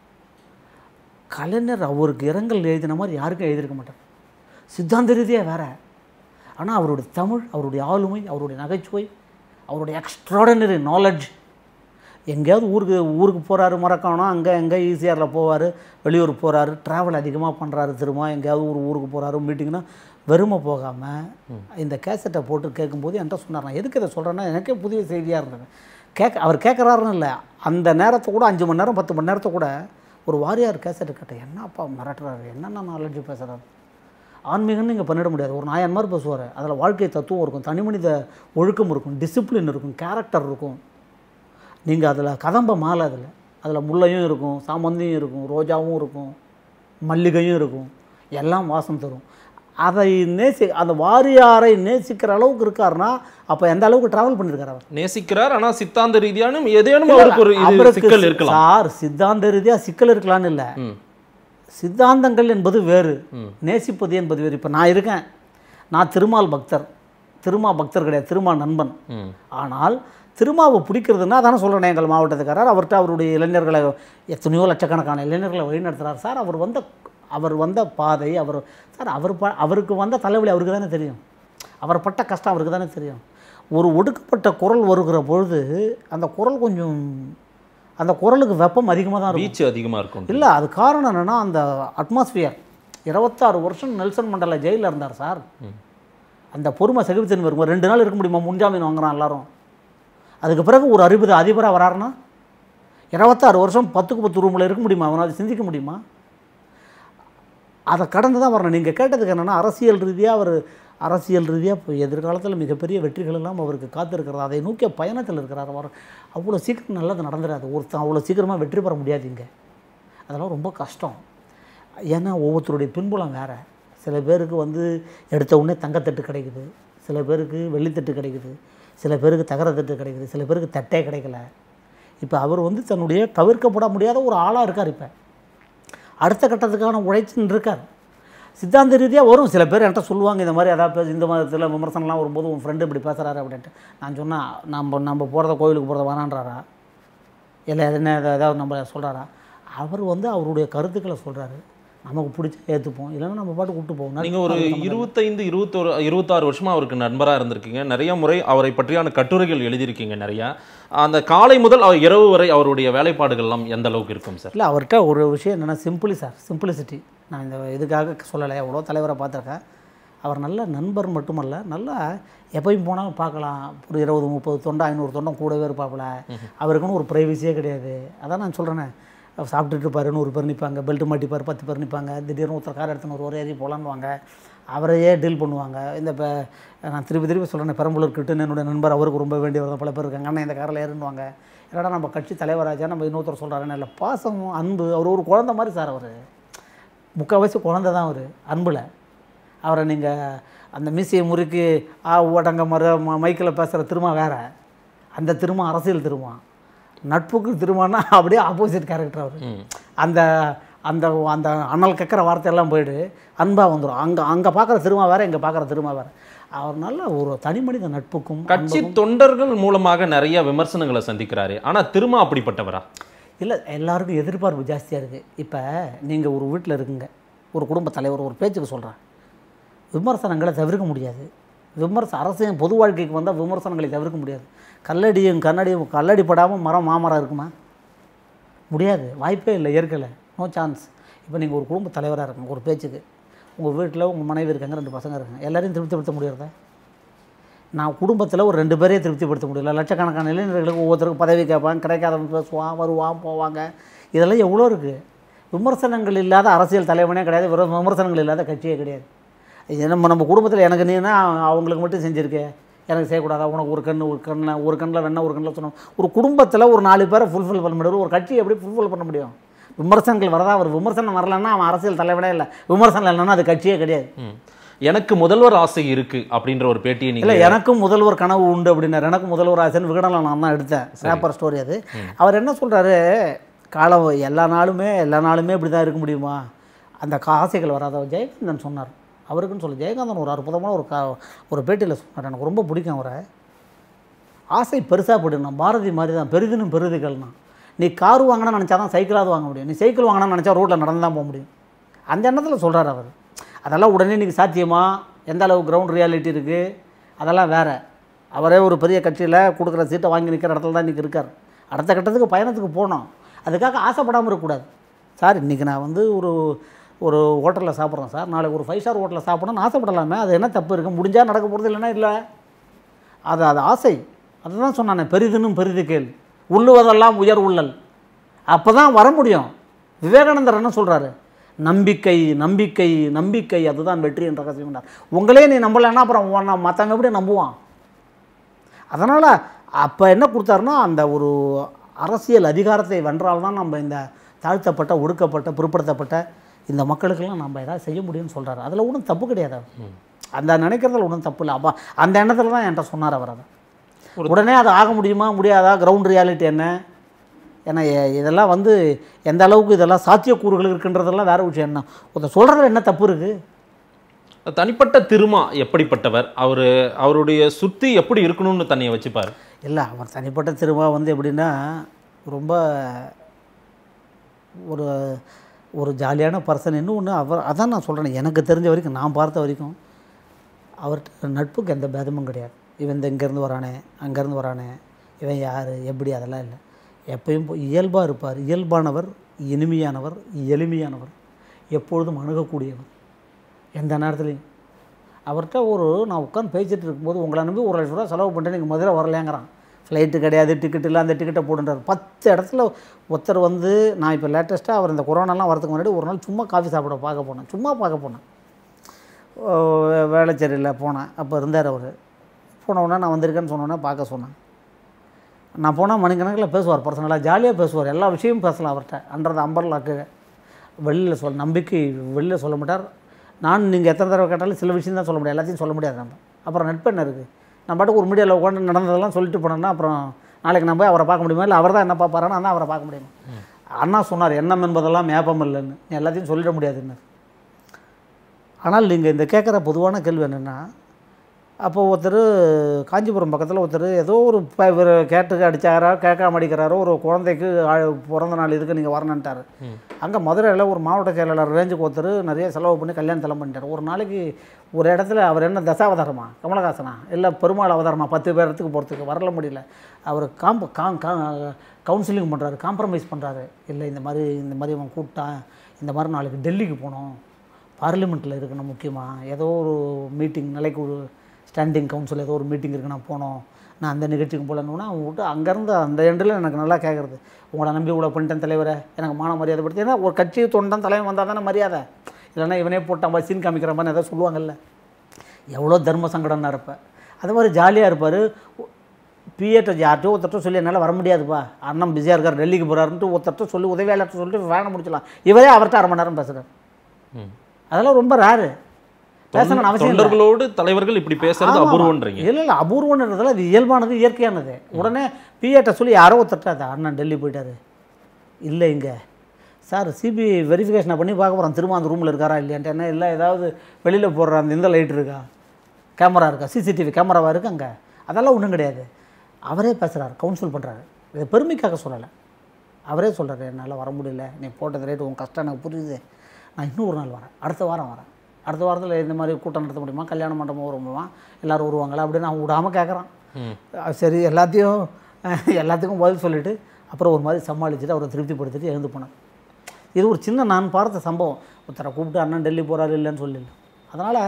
கலைஞர் அவருக்கு இரங்கல் எழுதின மாதிரி யாருக்கும் எழுதியிருக்க மாட்டார் சித்தாந்த ரீதியாக வேற ஆனால் அவருடைய தமிழ் அவருடைய ஆளுமை அவருடைய நகைச்சுவை அவருடைய எக்ஸ்ட்ராடனரி நாலேஜ் எங்கேயாவது ஊருக்கு ஊருக்கு போகிறாரு மறக்கானோம் அங்கே எங்கே ஈஸியாரில் போவார் வெளியூர் போகிறாரு ட்ராவல் அதிகமாக பண்ணுறாரு திரும்ப எங்கேயாவது ஒரு ஊருக்கு போகிறாரு மீட்டிங்னா வெறுமை போகாமல் இந்த கேசட்டை போட்டு கேட்கும்போது என்கிட்ட சொன்னார் நான் எதுக்கு இதை சொல்கிறேன்னா எனக்கே புதிய செய்தியாக இருந்தது கேட்க அவர் கேட்குறாருன்னு இல்லை அந்த நேரத்தை கூட அஞ்சு மணி நேரம் பத்து மணி நேரத்தை கூட ஒரு வாரியார் கேசட்டை கேட்டேன் என்னப்பா மிரட்டுறாரு என்னென்ன நாலேஜ் பேசுகிறாரு ஆன்மீகம்னு நீங்கள் பண்ணிட முடியாது ஒரு நாயன் மாதிரி பேசுவார் அதில் வாழ்க்கை தத்துவம் இருக்கும் தனிமனித ஒழுக்கம் இருக்கும் டிசிப்ளின் இருக்கும் கேரக்டர் இருக்கும் நீங்கள் அதில் கதம்ப மாலை அதில் அதில் முல்லையும் இருக்கும் சாமந்தியும் இருக்கும் ரோஜாவும் இருக்கும் மல்லிகையும் இருக்கும் எல்லாம் வாசம் தரும் அதை நேசி அந்த வாரியாரை நேசிக்கிற அளவுக்கு இருக்காருன்னா அப்போ எந்த அளவுக்கு ட்ராவல் பண்ணியிருக்காரு அவர்
நேசிக்கிறார் ஆனா சித்தாந்த ரீதியான ஏதேனும் அவருக்கு ஒரு இது
அவருக்கு
சிக்கல் இருக்கலாம்
சார் சித்தாந்த ரீதியாக சிக்கல் இருக்கலாம்னு இல்லை
ம்.
சித்தாந்தங்கள் என்பது வேறு
ம்.
நேசிப்பது என்பது வேறு இப்போ நான் இருக்கேன் நான் திருமால் பக்தர் திருமா பக்தர் கிடையாது திருமா நண்பன்
ம்.
ஆனால் திருமாவை பிடிக்கிறதுனா தானே சொல்கிறேன் எங்கள் மாவட்டத்துக்காரர் அவர்கிட்ட அவருடைய இளைஞர்களை எத்தனையோ லட்சக்கணக்கான இளைஞர்களை வழிநடத்துகிறார் சார் அவர் வந்த அவர் வந்த பாதை அவர் சார் அவர் ப அவருக்கு வந்த தலைவலி அவருக்கு தானே தெரியும் அவர் பட்ட கஷ்டம் அவருக்கு தானே தெரியும் ஒரு ஒடுக்கப்பட்ட குரல் வருகிற பொழுது அந்த குரல் கொஞ்சம் அந்த குரலுக்கு வெப்பம் அதிகமாக தான் இருக்கும்
வீச்சு அதிகமா இருக்கும்
இல்லை அது காரணம் என்னென்னா அந்த அட்மாஸ்பியர் இருபத்தாறு வருஷம் நெல்சன் மண்டல ஜெயிலில் இருந்தார் சார் அந்த பொறுமை சகிப்புத்தன்மை இருக்கும் ரெண்டு நாள் இருக்க முடியுமா முன்ஜாமீன் வாங்குறான் எல்லாரும் அதுக்கு பிறகு ஒரு அறிவுத அதிபராக வராருன்னா இருபத்தாறு வருஷம் பத்துக்கு பத்து ரூமில் இருக்க முடியுமா அவனால் சிந்திக்க முடியுமா அதை கடந்து தான் வரணும் நீங்கள் கேட்டதுக்கு என்னென்னா அரசியல் ரீதியாக அவர் அரசியல் ரீதியாக இப்போ எதிர்காலத்தில் மிகப்பெரிய வெற்றிகள் எல்லாம் அவருக்கு காத்திருக்கிறது அதை நோக்கிய பயணத்தில் இருக்கிறார் அவர் அவ்வளோ சீக்கிரம் நல்லது நடந்துடாது ஒருத்தன் அவ்வளோ சீக்கிரமாக வெற்றி பெற முடியாது இங்கே அதெல்லாம் ரொம்ப கஷ்டம் ஏன்னா ஒவ்வொருத்தருடைய பின்புலம் வேறு சில பேருக்கு வந்து எடுத்த உடனே தங்கத்தட்டு கிடைக்குது சில பேருக்கு வெள்ளித்தட்டு கிடைக்குது சில பேருக்கு தகரத்தட்டு கிடைக்குது சில பேருக்கு தட்டே கிடைக்கல இப்போ அவர் வந்து தன்னுடைய தவிர்க்கப்பட முடியாத ஒரு ஆளாக இருக்கார் இப்போ அடுத்த கட்டத்துக்கான உழைச்சின்னு இருக்கார் சித்தாந்த ரீதியாக வரும் சில பேர் என்கிட்ட சொல்லுவாங்க இந்த மாதிரி அதாவது பேச- இந்த மதத்தில் விமர்சனம்லாம் வரும்போது உன் ஃப்ரெண்டு இப்படி பேசுகிறாரு அப்படின்ட்டு நான் சொன்னேன் நம்ம நம்ம போகிறத கோயிலுக்கு போகிறத வேணான்றாரா இல்லை என்ன ஏதாவது நம்ம சொல்கிறாரா அவர் வந்து அவருடைய கருத்துக்களை சொல்கிறாரு நமக்கு பிடிச்ச ஏற்றுப்போம் இல்லைன்னா நம்ம பாட்டு விட்டு போவோம்
நீங்க ஒரு இருபத்தைந்து இருபத்தொரு இருபத்தாறு வருஷமா அவருக்கு நண்பரா இருந்திருக்கீங்க நிறைய முறை அவரை பற்றியான கட்டுரைகள் எழுதியிருக்கீங்க நிறைய அந்த காலை முதல் அவர் இரவு வரை அவருடைய வேலைப்பாடுகள் எல்லாம் எந்த அளவுக்கு இருக்கும் சார்
இல்லை அவர்கிட்ட ஒரு விஷயம் என்னென்னா சிம்பிளி சார் சிம்பிளிசிட்டி நான் இந்த இதுக்காக சொல்லலை எவ்வளோ தலைவரை பார்த்துருக்கேன் அவர் நல்ல நண்பர் மட்டுமல்ல நல்லா எப்பயும் போனாலும் பார்க்கலாம் ஒரு இருபது முப்பது தொண்டை ஐநூறு தொண்டம் கூடவே இருப்பாப்புல அவருக்குன்னு ஒரு ப்ரைவசியே கிடையாது அதான் நான் சொல்கிறேனே அவர் சாப்பிட்டுட்டு இருப்பாரு நூறு பேர் நிற்பாங்க பெல்ட் மாட்டிப்பார் பத்து பேர் நிற்பாங்க திடீர்னு ஒருத்தர் கார் எடுத்துன்னு ஒரு ஒரு ஏறி போகலான்னுவாங்க அவரையே டீல் பண்ணுவாங்க இந்த இப்போ நான் திருப்பி திருப்பி சொல்கிறேன் பெரம்பலூர் கிட்ட என்னுடைய நண்பர் அவருக்கு ரொம்ப வேண்டியவர் தான் பல பேர் இருக்காங்க அண்ணன் இந்த காரில் ஏறுன்னுவாங்க என்னடா நம்ம கட்சி தலைவராச்சா நம்ம இன்னொருத்தர் சொல்கிறாருன்னு இல்லை பாசம் அன்பு அவர் ஒரு குழந்தை மாதிரி சார் அவர் முக்கால்வாசி குழந்தை தான் அவர் அன்பில் அவரை நீங்கள் அந்த மீசையை முறுக்கி ஆ ஓடங்க மர ம மைக்கில் பேசுகிற திரும்ப வேற அந்த திரும்ப அரசியல் திரும்ப நட்புக்கு திரும்பனா அப்படியே ஆப்போசிட் கேரக்டர் அவர் அந்த அந்த அந்த அண்ணல் கக்கிற வார்த்தையெல்லாம் போயிடு அன்பாக வந்துடும் அங்கே அங்கே பார்க்குற திரும்ப வேற இங்கே பார்க்குற திரும்ப வேற அவர் நல்ல ஒரு தனி மனித நட்புக்கும்
கட்சி தொண்டர்கள் மூலமாக நிறைய விமர்சனங்களை சந்திக்கிறாரு ஆனா திரும்ப அப்படிப்பட்டவரா
இல்லை எல்லாருக்கும் எதிர்பார்ப்பு ஜாஸ்தியாக இருக்குது இப்போ நீங்கள் ஒரு வீட்டில் இருக்குங்க ஒரு குடும்ப தலைவர் ஒரு பேச்சுக்கு சொல்கிறேன் விமர்சனங்களை தவிர்க்க முடியாது விமர்ச அரசின் பொது வாழ்க்கைக்கு வந்தால் விமர்சனங்களை தவிர்க்க முடியாது கல்லடியும் கண்ணடியும் கல்லடி படாமல் மரம் மாமரம் இருக்குமா முடியாது வாய்ப்பே இல்லை இயற்கையில் நோ சான்ஸ் இப்போ நீங்கள் ஒரு குடும்ப தலைவராக இருக்குங்க ஒரு பேச்சுக்கு உங்கள் வீட்டில் உங்கள் மனைவி இருக்காங்க ரெண்டு பசங்க இருக்காங்க எல்லாரையும் திருப்திப்படுத்த முடியாதா நான் குடும்பத்தில் ஒரு ரெண்டு பேரையும் திருப்திப்படுத்த முடியல லட்சக்கணக்கான இளைஞர்களுக்கு ஒவ்வொருத்தருக்கும் பதவி கேட்பாங்க கிடைக்காதவங்க பேசுவான் வருவான் போவாங்க இதெல்லாம் எவ்வளோ இருக்குது விமர்சனங்கள் இல்லாத அரசியல் தலைவனே கிடையாது வெறும் விமர்சனங்கள் இல்லாத கட்சியே கிடையாது இது நம்ம நம்ம குடும்பத்தில் எனக்கு நீனா அவங்களுக்கு மட்டும் செஞ்சுருக்கே எனக்கு செய்யக்கூடாதா உனக்கு ஒரு கண்ணு ஒரு கண்ணில் ஒரு கண்ணில் வேணா ஒரு கண்ணில் சொன்னோம் ஒரு குடும்பத்தில் ஒரு நாலு பேரை ஃபுல்ஃபில் பண்ண முடியும் ஒரு கட்சியை எப்படி ஃபுல்ஃபில் பண்ண முடியும் விமர்சனங்கள் வரதா ஒரு விமர்சனம் வரலன்னா அவன் அரசியல் தலைவனே இல்லை விமர்சனம் இல்லைன்னா அது கட்சியே கிடையாது
ம். எனக்கு முதல்வர் ஆசை இருக்கு அப்படின்ற ஒரு பேட்டியை
இல்லை
நீங்க
எனக்கும் முதல்வர் கனவு உண்டு அப்படின்னாரு எனக்கும் முதல்வர் ஆசைன்னு விகடனில் நான் தான் எடுத்தேன் ரேப்பர் ஸ்டோரி அது அவர் என்ன சொல்கிறாரு காலம் எல்லா நாளுமே எல்லா நாளுமே இப்படி தான் இருக்க முடியுமா அந்த கா- ஆசைகள் வராத ஜெயகாந்தன் சொன்னார் அவருக்குன்னு சொல்ல ஜெயகாந்தன் ஒரு அற்புதமான ஒரு கா ஒரு பேட்டியில் சொன்னார் எனக்கு ரொம்ப பிடிக்கும் அவரை ஆசை பெருசாக போடுனா பாரதி மாதிரி தான் பெரிதினும் பெரிதுகள்னா நீ கார் வாங்கினா நினச்சா தான் சைக்கிளாவது வாங்க முடியும் நீ சைக்கிள் வாங்கினா நினச்சா ரோட்டில் நடந்து தான் போக முடியும் அந்த எண்ணத்தில் சொல்கிறார் அவர் அதெல்லாம் உடனே இன்றைக்கி சாத்தியமா எந்த அளவு கிரவுண்ட் ரியாலிட்டி இருக்குது அதெல்லாம் வேறு அவரே ஒரு பெரிய கட்சியில் கொடுக்குற சீட்டை வாங்கி நிற்கிற இடத்துல தான் இன்றைக்கி இருக்கார் அடுத்த கட்டத்துக்கு பயணத்துக்கு போகணும் அதுக்காக ஆசைப்படாமல் இருக்கக்கூடாது சார் இன்றைக்கி நான் வந்து ஒரு ஒரு ஹோட்டலில் சாப்பிட்றேன் சார் நாளைக்கு ஒரு ஃபைவ் ஸ்டார் ஹோட்டலில் சாப்பிடணும்னு ஆசைப்படலாமே அது என்ன தப்பு இருக்குது முடிஞ்சால் நடக்க போகிறது இல்லைன்னா இல்லை அது அது ஆசை அதுதான் சொன்னானே பெரிதினும் பெரிது கேள் உள்ளுவதெல்லாம் உயர் உள்ளல் அப்போ தான் வர முடியும் விவேகானந்தர் என்ன சொல்கிறாரு நம்பிக்கை நம்பிக்கை நம்பிக்கை அதுதான் வெற்றி என்ற ரகசியம் உங்களே நீ நம்பலைன்னா அப்புறம் உன்னை மற்றவங்க எப்படி நம்புவான் அதனால் அப்போ என்ன கொடுத்தாருன்னா அந்த ஒரு அரசியல் அதிகாரத்தை வென்றால்தான் நம்ம இந்த தாழ்த்தப்பட்ட ஒடுக்கப்பட்ட பிற்படுத்தப்பட்ட இந்த மக்களுக்கெல்லாம் நம்ம ஏதாவது செய்ய முடியும்னு சொல்கிறாரு அதில் ஒன்றும் தப்பு கிடையாது அவர். அந்த நினைக்கிறதுல ஒன்றும் தப்பு இல்லை அப்போ அந்த எண்ணத்தில் தான் என்கிட்ட சொன்னார் அவர் அதை உடனே அது ஆக முடியுமா முடியாதா கிரவுண்ட் ரியாலிட்டி என்ன ஏன்னா எ- இதெல்லாம் வந்து எந்த அளவுக்கு இதெல்லாம் சாத்தியக்கூறுகள் இருக்குன்றதெல்லாம் வேற விஷயம் என்ன ஒருத்தர் சொல்கிறதுல என்ன தப்பு இருக்குது
தனிப்பட்ட திருமா எப்படிப்பட்டவர் அவரு அவருடைய சுத்தி எப்படி இருக்கணும்னு தன்னைய வச்சுப்பாரு
இல்லை அவர் தனிப்பட்ட திரும்ப வந்து எப்படின்னா ரொம்ப ஒரு ஒரு ஜாலியான பர்சன் இன்னும் ஒன்று அவர் அதான் நான் சொல்கிறேன் எனக்கு தெரிஞ்ச வரைக்கும் நான் பார்த்த வரைக்கும் அவர்கிட்ட நட்புக்கு எந்த பேதமும் கிடையாது இவன் இந்த இங்கேருந்து வரானே அங்கேருந்து வரானே இவன் யார் எப்படி அதெல்லாம் இல்லை எப்பயும் இயல்பாக இருப்பார் இயல்பானவர் இனிமையானவர் எளிமையானவர் எப்பொழுதும் அணுகக்கூடியவர் எந்த நேரத்துலையும் அவர்கிட்ட ஒரு நான் உட்காந்து பேசிட்டு இருக்கும்போது உங்களை நம்பி ஒரு லட்ச ரூபா செலவு பண்ணிட்டு நீங்கள் மதுரை வரலையாங்கிறான் ஃப்ளைட்டு கிடையாது டிக்கெட் இல்லை அந்த டிக்கெட்டை போடுன்றார் பத்து இடத்துல ஒருத்தர் வந்து நான் இப்போ லேட்டஸ்ட்டாக அவர் இந்த கொரோனாலாம் வரதுக்கு முன்னாடி ஒரு நாள் சும்மா காஃபி சாப்பிட பார்க்க போனேன் சும்மா பார்க்க போனேன் ஓ, வே- வேளச்சேரியில் போனேன் அப்போ இருந்தார் அவர் போன உடனே நான் வந்திருக்கேன்னு சொன்னோன்னே பார்க்க சொன்னேன் நான் போனால் மணிக்கணக்கில் பேசுவார் பர்சனலாக ஜாலியாக பேசுவார் எல்லா விஷயமும் பேசலாம் அவர்கிட்ட அன்றதை அம்பர்லாக்கு வெளியில் சொல் நம்பிக்கை வெளியில் சொல்ல மாட்டார் நான் நீங்கள் எத்தனை தடவை கேட்டாலும் சில விஷயம் தான் சொல்ல முடியாது எல்லாத்தையும் சொல்ல முடியாது நம்ம அப்புறம் நட்பு என்ன இருக்குது நான் பாட்டுக்கு ஒரு மீடியாவில் உட்காந்து நடந்ததெல்லாம் சொல்லிட்டு போனேன்னா அப்புறம் நாளைக்கு நான் போய் அவரை பார்க்க முடியுமா இல்லை அவர் தான் என்ன பார்ப்பாரான்னு நான் தான் அவரை பார்க்க முடியுமா அண்ணா சொன்னார் எண்ணம் என்பதெல்லாம் மேப்பம் இல்லைன்னு நீ எல்லாத்தையும் சொல்லிட முடியாதுன்னு ஆனால் நீங்கள் இந்த கேட்குற பொதுவான கேள்வி என்னென்னா அப்போ ஒருத்தர் காஞ்சிபுரம் பக்கத்தில் ஒருத்தர் ஏதோ ஒரு ப- இவர் கேட்டுக்கு அடிச்சாரோ கேட்காம அடிக்கிறாரோ ஒரு குழந்தைக்கு ஆ- பிறந்த நாள் இதுக்கு நீங்கள் வரணுன்ட்டார் அங்கே மதுரையில் ஒரு மாவட்ட செயலாளர் ரேஞ்சுக்கு ஒருத்தர் நிறைய செலவு பண்ணி கல்யாணத்தெல்லாம் பண்ணிட்டார் ஒரு நாளைக்கு ஒரு இடத்துல அவர் என்ன தசாவதாரமா கமலஹாசனா இல்லை பெருமாள் அவதாரமா பத்து பேர் இடத்துக்கு போகிறதுக்கு வரல முடியல அவர் காம்ப காம் கவுன்சிலிங் பண்ணுறாரு காம்ப்ரமைஸ் பண்ணுறாரு இல்லை இந்த மாதிரி இந்த மாதிரி அவன் கூப்பிட்டான் இந்த மாதிரி நாளைக்கு டெல்லிக்கு போகணும் பார்லிமெண்ட்டில் இருக்கணும் முக்கியமாக ஏதோ ஒரு மீட்டிங் நிலைக்கு ஒரு ஸ்டாண்டிங் கவுன்சில் ஏதோ ஒரு மீட்டிங் இருக்கு நான் போனோம் நான் அந்த நிகழ்ச்சிக்கு போகலன்னா அவன் விட்டு அங்கேருந்து அந்த எண்டில் எனக்கு நல்லா கேட்குறது உங்களை நம்பி இவ்வளோ பண்ணிட்டேன் தலைவரை எனக்கு மான மரியாதை படுத்தி ஏன்னா ஒரு கட்சி தொண்டன் தலைவன் வந்தால் தானே மரியாதை இல்லைன்னா இவனே போட்டான் பா சீன் காமிக்கிற மாதிரி ஏதாவது சொல்லுவாங்கல்ல எவ்வளோ தர்ம சங்கடம்னா இருப்பேன் அது மாதிரி ஜாலியாக இருப்பார் பிஏட்ட யார்ட்டையோ ஒருத்தர்ட்ட சொல்லி என்னால் வர முடியாதுப்பா அண்ணன் பிஸியாக இருக்கார் டெல்லிக்கு போகிறாருன்ட்டு ஒருத்தர்ட்ட சொல்லி உதவியாளர்கிட்ட சொல்லிட்டு வேலை முடிச்சலாம் இவரே அவர்கிட்ட அரை மணி நேரம் பேசுகிறார்
ம்.
அதெல்லாம் ரொம்ப ரேரு பேசணும்னு அவசியம் இல்லை
தொண்டர்களோடு தலைவர்கள் இப்படி பேசுறது
ஆமா, ஆமா.
அபூர்வன்றீங்க
இல்லை இல்லை அபூர்வன்றதுல அது இயல்பானது இயற்கையானது உடனே பிஏட்ட சொல்லி யாரோ ஒருத்தர்ட்ட அது அண்ணன் டெல்லி போயிட்டாரு இல்லை இங்கே சார் சிபிஐ வெரிஃபிகேஷனை பண்ணி பார்க்க போகிறோம் திரும்ப அந்த ரூமில் இருக்காரா இல்லையான்ட்டு என்ன இல்லை ஏதாவது வெளியில் போடுற அந்த இந்த லைட் இருக்கா கேமரா இருக்கா சிசிடிவி கேமராவா இருக்கு அங்கே அதெல்லாம் ஒன்றும் கிடையாது அவரே பேசுகிறார் கவுன்சில் பண்ணுறாரு இதை பெருமைக்காக சொல்லலை அவரே சொல்கிறாரு என்னால் வர முடியல நீ போட்டது ரேட்டு உன் கஷ்டம் எனக்கு புரியுது நான் இன்னும் ஒரு நாள் வரேன் அடுத்த வாரம் வரேன் அடுத்த வாரத்தில் இந்த மாதிரி கூட்டம் நடத்த முடியுமா கல்யாண மண்டபம் வருமா எல்லோரும் வருவாங்களா அப்படின்னு அவன் விடாமல் கேட்குறான்
ம்.
சரி எல்லாத்தையும் எல்லாத்துக்கும் பதில் சொல்லிவிட்டு அப்புறம் ஒரு மாதிரி சமாளிச்சுட்டு அவரை திருப்திப்படுத்திட்டு எழுந்து போனார் இது ஒரு சின்ன நான் பார்த்த சம்பவம் ஒருத்தரை கூப்பிட்டு அண்ணன் டெல்லி போகிறாரு இல்லைன்னு சொல்லல அதனால்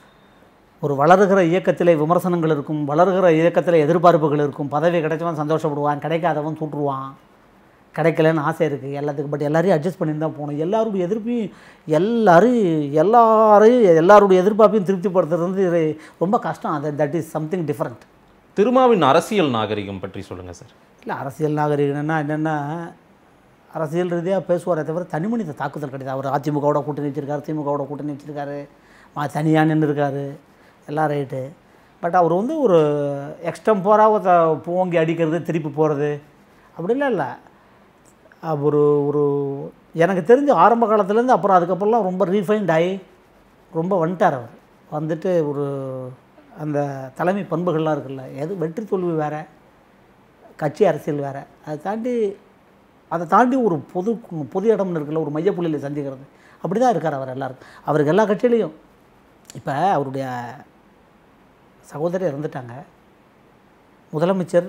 ஒரு வளருகிற இயக்கத்திலே விமர்சனங்கள் இருக்கும் வளருகிற இயக்கத்தில் எதிர்பார்ப்புகள் இருக்கும் பதவி கிடைச்சவன் சந்தோஷப்படுவான் கிடைக்காதவன் தூற்றுவான் கிடைக்கலன்னு ஆசை இருக்குது எல்லாத்துக்கும் பட் எல்லாரையும் அட்ஜஸ்ட் பண்ணி தான் போகணும் எல்லாருடைய எதிர்ப்பையும் எல்லாரும் எல்லாரையும் எல்லாருடைய எதிர்பார்ப்பையும் திருப்திப்படுத்துறது வந்து இது ரொம்ப கஷ்டம் அது தட் இஸ் சம்திங் டிஃப்ரெண்ட்
திருமாவின் அரசியல் நாகரிகம் பற்றி சொல்லுங்க சார்
இல்லை அரசியல் நாகரிகம்னா என்னென்னா அரசியல் ரீதியாக பேசுவாரே தவிர தனிமனித தாக்குதல் கிடையாது அவர் அதிமுகவோட கூட்டணி வச்சிருக்காரு திமுகவோட கூட்டணி வச்சிருக்காரு மா தனியாக நின்று இருக்காரு எல்லாம் ரைட்டு பட் அவர் வந்து ஒரு எக்ஸ்டம்போராக போங்கி அடிக்கிறது திருப்பி போகிறது அப்படிலாம் இல்லை அஹ் ஒரு ஒரு எனக்கு தெரிஞ்ச ஆரம்ப காலத்துலேருந்து அப்புறம் அதுக்கப்புறம்லாம் ரொம்ப ரீஃபைன்ட் ஆகி ரொம்ப வந்துட்டார் அவர் வந்துட்டு ஒரு அந்த தலைமை பண்புகள்லாம் இருக்குல்ல எது வெற்றி தோல்வி வேறு கட்சி அரசியல் வேறு அதை தாண்டி அதை தாண்டி ஒரு பொது பொது இடம்னு இருக்குல்ல ஒரு மையப்புள்ளியில் சந்திக்கிறது அப்படி தான் இருக்கார் அவர் எல்லாருக்கும் அவருக்கு எல்லா கட்சியிலையும் இப்போ அவருடைய சகோதரி இறந்துட்டாங்க முதலமைச்சர்